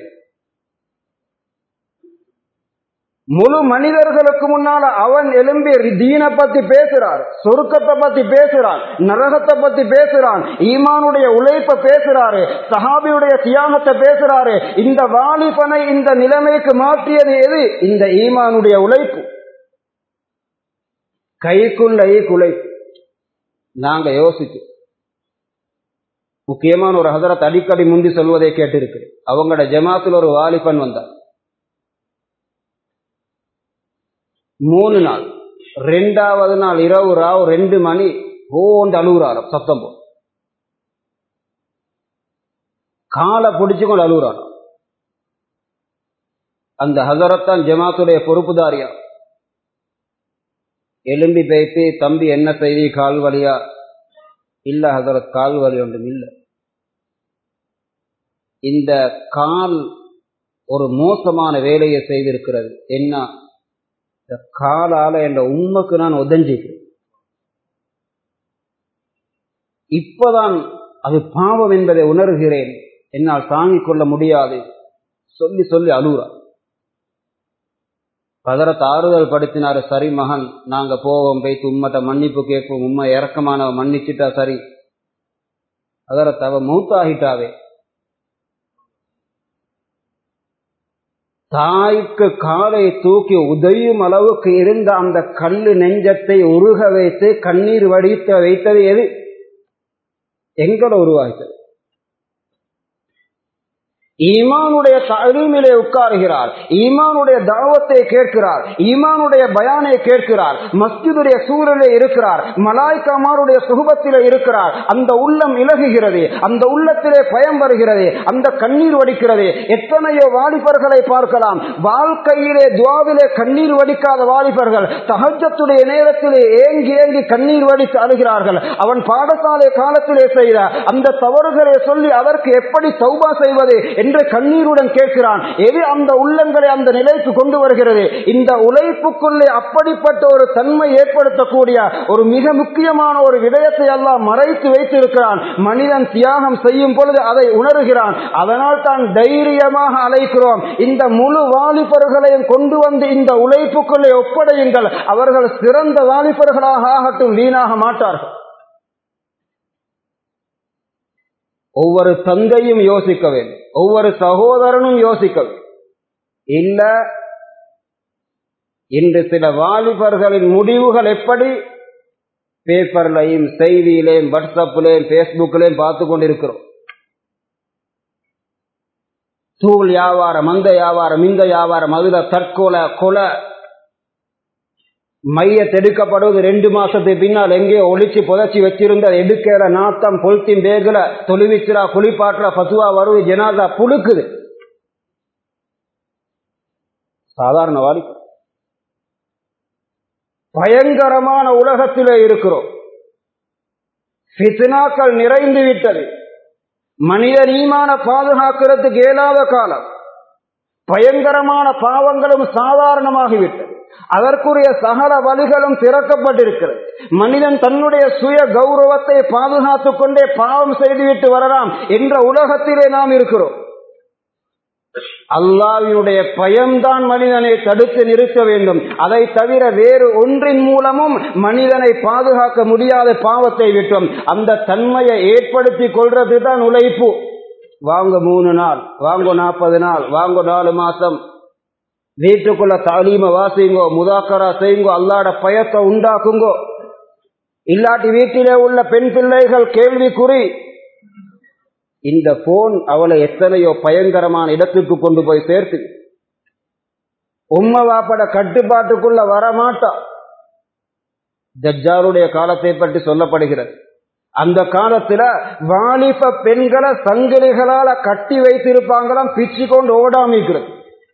முழு மனிதர்களுக்கு முன்னால அவன் எலும்பி தீனை பத்தி பேசுறார் சொருக்கத்தை பத்தி பேசுறான் நரகத்தை பத்தி பேசுறான் ஈமானுடைய உழைப்பை பேசுறாரு சஹாபியுடைய தியாகத்தை பேசுறாரு இந்த வாலிபனை இந்த நிலைமைக்கு மாற்றியது எது இந்த ஈமானுடைய உழைப்பு கைக்குள்ள உழைப்பு நாங்க யோசிச்சு முக்கியமான ஒரு ஹதரத் அடிக்கடி முந்தி சொல்வதை கேட்டிருக்கிறேன் அவங்களோட ஜமாத்தில் ஒரு வாலிபன் வந்தார் மூணு நாள் ரெண்டாவது நாள் இரவு ராவ் ரெண்டு மணி ஓண்டு அழுகுறாரு சத்தம் போ காலை பிடிச்சுக்கொண்டு அழுகுறாரு அந்த ஹசரத்தான் ஜமாத்துடைய பொறுப்புதாரியா எலும்பி பேசி தம்பி என்ன செய்தி கால் வலியா இல்ல ஹசரத் கால் வலி ஒன்றும் இல்லை இந்த கால் ஒரு மோசமான வேலையை செய்திருக்கிறது என்ன இந்த காலால என்ற உண்மைக்கு நான் உதஞ்சிக்கிறேன் இப்பதான் அது பாவம் என்பதை உணர்கிறேன் என்னால் தாங்கிக் கொள்ள முடியாது சொல்லி சொல்லி அழுகுறா பதரத்தை ஆறுதல் படுத்தினாரு சரி மகன் நாங்க போவோம் போய்த்து உம்மட்ட மன்னிப்பு கேட்போம் உண்மை இறக்கமானவ மன்னிச்சிட்டா சரி அதரத்தை அவ மூத்தாகிட்டாவே தாய்க்கு காலை தூக்கி உதயும் அளவுக்கு இருந்த அந்த கல்லு நெஞ்சத்தை உருக வைத்து கண்ணீர் வடித்து வைத்தது எது எங்களை உருவாக்கியது ஈமானுடைய தழுமிலே உட்காருகிறார் ஈமானுடைய தாவத்தை கேட்கிறார் ஈமானுடைய பயானை கேட்கிறார் மஸ்ஜிதுடைய சூழலே இருக்கிறார் மலாய்க்காமாருடைய சுகபத்திலே இருக்கிறார் அந்த உள்ளம் இலகுகிறது அந்த உள்ளத்திலே பயம் வருகிறது அந்த கண்ணீர் வடிக்கிறது எத்தனையோ வாலிபர்களை பார்க்கலாம் வாழ்க்கையிலே துவாவிலே கண்ணீர் வடிக்காத வாலிபர்கள் தகஜத்துடைய நேரத்திலே ஏங்கி ஏங்கி கண்ணீர் வடித்து அழுகிறார்கள் அவன் பாடசாலை காலத்திலே செய்த அந்த தவறுகளை சொல்லி அதற்கு எப்படி தௌபா செய்வது என்று கண்ணீருடன் கேட்கிறான் எது அந்த உள்ளங்களை அந்த நிலைக்கு கொண்டு வருகிறது இந்த உழைப்புக்குள்ளே அப்படிப்பட்ட ஒரு தன்மை ஏற்படுத்தக்கூடிய ஒரு மிக முக்கியமான ஒரு விடயத்தை எல்லாம் மறைத்து வைத்திருக்கிறான் மனிதன் தியாகம் செய்யும் பொழுது அதை உணர்கிறான் அதனால் தான் தைரியமாக அழைக்கிறோம் இந்த முழு வாலிபர்களையும் கொண்டு வந்து இந்த உழைப்புக்குள்ளே ஒப்படையுங்கள் அவர்கள் சிறந்த வாலிபர்களாக ஆகட்டும் வீணாக மாட்டார்கள் ஒவ்வொரு தந்தையும் யோசிக்க வேண்டும் ஒவ்வொரு சகோதரனும் யோசிக்க வேண்டும் இல்ல இன்று சில வாலிபர்களின் முடிவுகள் எப்படி பேப்பர்லையும் செய்தியிலையும் வாட்ஸ்அப்லையும் பேஸ்புக்லையும் பார்த்து கொண்டிருக்கிறோம் தூள் வியாபாரம் அந்த வியாபாரம் இந்த வியாபாரம் அதுல தற்கொலை கொலை மைய தெடுக்கப்படுவது ரெண்டு மாசத்துக்கு பின்னால் எங்கேயோ ஒளிச்சு புதைச்சி வச்சிருந்த எடுக்கிற நாத்தம் பொல்த்தின் பேகுல தொழுவிச்சிரா குளிப்பாட்டுற பசுவா வருது ஜனாதா புழுக்குது சாதாரண வாலிபம் பயங்கரமான உலகத்திலே இருக்கிறோம் ஃபித்னாக்கள் நிறைந்து விட்டது மனிதன் ஈமான பாதுகாக்கிறதுக்கு இயலாத காலம் பயங்கரமான பாவங்களும் சாதாரணமாகிவிட்டது அதற்குரிய சகல வழிகளும் திறக்கப்பட்டிருக்கிறது மனிதன் தன்னுடைய சுய கௌரவத்தை பாதுகாத்துக் கொண்டே பாவம் செய்துவிட்டு வரலாம் என்ற உலகத்திலே நாம் இருக்கிறோம் அல்லாவினுடைய பயம்தான் மனிதனை தடுத்து நிறுத்த வேண்டும் அதை தவிர வேறு ஒன்றின் மூலமும் மனிதனை பாதுகாக்க முடியாத பாவத்தை விட்டோம் அந்த தன்மையை ஏற்படுத்தி கொள்றது தான் உழைப்பு வாங்க மூணு நாள் வாங்க நாற்பது நாள் வாங்க நாலு மாசம் வீட்டுக்குள்ள தாலீம வாசிங்கோ முதாக்கரா செய்யுங்கோ அல்லாட பயத்தை உண்டாக்குங்கோ இல்லாட்டி வீட்டிலே உள்ள பெண் பிள்ளைகள் கேள்விக்குறி இந்த போன் அவளை எத்தனையோ பயங்கரமான இடத்துக்கு கொண்டு போய் சேர்த்து உம்ம வாப்பட கட்டுப்பாட்டுக்குள்ள வரமாட்டா ஜஜ்ஜாருடைய காலத்தை பற்றி சொல்லப்படுகிறது அந்த காலத்துல வாலிப பெண்களை சங்கிலிகளால கட்டி வைத்திருப்பாங்களாம் பிச்சு கொண்டு ஓடாமிக்கிறது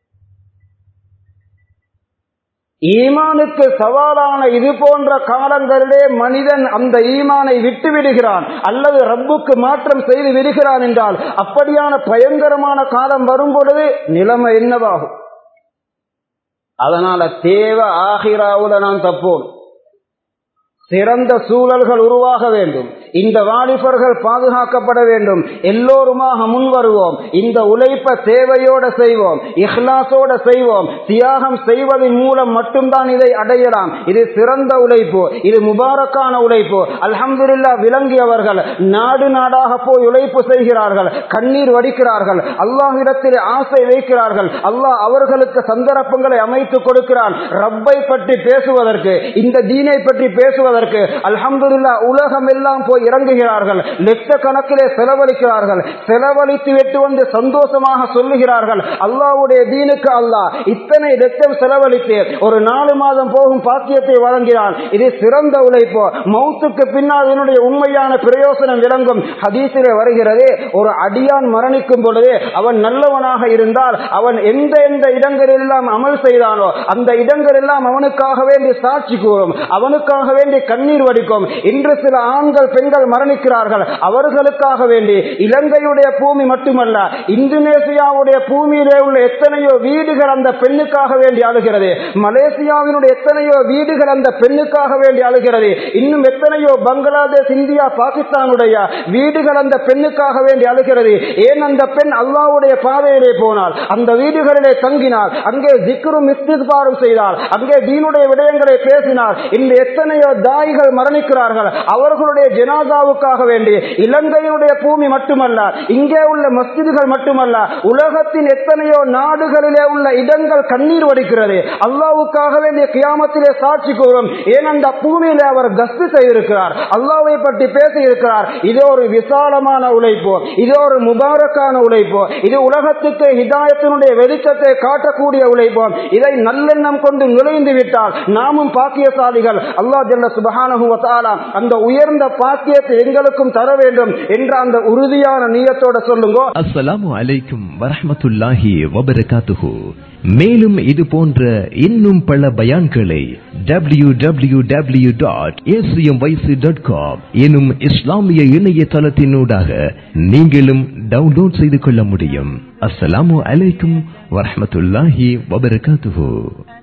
ஈமானுக்கு சவாலான இது போன்ற காலங்களிலே மனிதன் அந்த ஈமானை விட்டு விடுகிறான் அல்லது ரப்புக்கு மாற்றம் செய்து விடுகிறான் என்றால் அப்படியான பயங்கரமான காலம் வரும் பொழுது நிலைமை என்னவாகும் அதனால தேவ ஆகிராவுல நான் தப்போம் சிறந்த சூழல்கள் உருவாக வேண்டும் இந்த வாலிபர்கள் பாதுகாக்கப்பட வேண்டும் எல்லோருமாக முன் வருவோம் இந்த உழைப்ப தேவையோட செய்வோம் இஹ்லாசோட செய்வோம் தியாகம் செய்வதன் மூலம் மட்டும்தான் இதை அடையலாம் இது சிறந்த உழைப்பு இது முபாரக்கான உழைப்பு அல்ஹம்துல்லா விளங்கியவர்கள் நாடு நாடாக போய் உழைப்பு செய்கிறார்கள் கண்ணீர் வடிக்கிறார்கள் அல்லாஹிடத்தில் ஆசை வைக்கிறார்கள் அல்லாஹ் அவர்களுக்கு சந்தர்ப்பங்களை அமைத்துக் கொடுக்கிறான் ரப்பை பற்றி பேசுவதற்கு இந்த தீனை பற்றி பேசுவதற்கு அல்ஹம்துல்லா உலகம் எல்லாம் போய் இறங்குகிறார்கள் லட்சக்கணக்கிலே செலவழிக்கிறார்கள் செலவழித்து விட்டு வந்து சந்தோஷமாக சொல்லுகிறார்கள் அல்லாவுடைய தீனுக்கு அல்லாஹ் இத்தனை லட்சம் செலவழித்து ஒரு நாலு மாதம் போகும் பாக்கியத்தை வழங்கினான் இது சிறந்த உழைப்பு மௌத்துக்கு பின்னால் இதனுடைய உண்மையான பிரயோசனம் விளங்கும் ஹதீசிலே வருகிறது ஒரு அடியான் மரணிக்கும் பொழுது அவன் நல்லவனாக இருந்தால் அவன் எந்த எந்த இடங்களில் எல்லாம் அமல் செய்தானோ அந்த இடங்கள் எல்லாம் அவனுக்காக வேண்டி சாட்சி கூறும் அவனுக்காக வேண்டி கண்ணீர் வடிக்கும் இன்று சில ஆண்கள் பெண்கள் மரணிக்கிறார்கள் அவர்களுக்காக வேண்டி இலங்கையுடைய பூமி மட்டுமல்ல இந்தோனேசியாவுடைய பூமியிலே உள்ள எத்தனையோ வீடுகள் அந்த பெண்ணுக்காக வேண்டி அழுகிறது மலேசியாவினுடைய எத்தனையோ வீடுகள் அந்த பெண்ணுக்காக வேண்டி அழுகிறது இன்னும் எத்தனையோ பங்களாதேஷ் இந்தியா பாகிஸ்தானுடைய வீடுகள் அந்த பெண்ணுக்காக வேண்டி அழுகிறது ஏன் அந்த பெண் அல்லாவுடைய பாதையிலே போனால் அந்த வீடுகளிலே தங்கினார் அங்கே ஜிக்ரும் இஸ்திபாரும் செய்தால் அங்கே தீனுடைய விடயங்களை பேசினார் இன்று எத்தனையோ தாய்கள் மரணிக்கிறார்கள் அவர்களுடைய ஜனாதாவுக்காக வேண்டி இலங்கையினுடைய பூமி மட்டுமல்ல இங்கே உள்ள மஸ்ஜிதுகள் மட்டுமல்ல உலகத்தின் எத்தனையோ நாடுகளிலே உள்ள இடங்கள் கண்ணீர் வடிக்கிறது அல்லாவுக்காக வேண்டிய கியாமத்திலே சாட்சி கூறும் ஏன் அந்த பூமியிலே அவர் கஸ்து செய்திருக்கிறார் அல்லாவை பற்றி பேசி இருக்கிறார் இது ஒரு விசாலமான உழைப்பு இது ஒரு முபாரக்கான உழைப்பு இது உலகத்துக்கு ஹிதாயத்தினுடைய வெளிச்சத்தை காட்டக்கூடிய உழைப்பு இதை நல்லெண்ணம் கொண்டு நுழைந்து விட்டால் நாமும் பாக்கியசாலிகள் அல்லா ஜல்ல சுபஹானஹு வதஆலா அந்த உயர்ந்த பாக்கியத்தை எங்களுக்கும் தர வேண்டும் என்ற அந்த உறுதியான நீயத்தோட சொல்லுங்க அஸ்ஸலாமு அலைக்கும் வரஹ்மத்துல்லாஹி வபரகாத்துஹு மேலும் இது போன்ற இன்னும் பல பயான்களை W W W dot dot com எனும் இஸ்லாமிய இணையதளத்தினூடாக நீங்களும் டவுன்லோட் செய்து கொள்ள முடியும் அஸ்ஸலாமு அலைக்கும் வரஹ்மத்துல்லாஹி வபரகாத்துஹு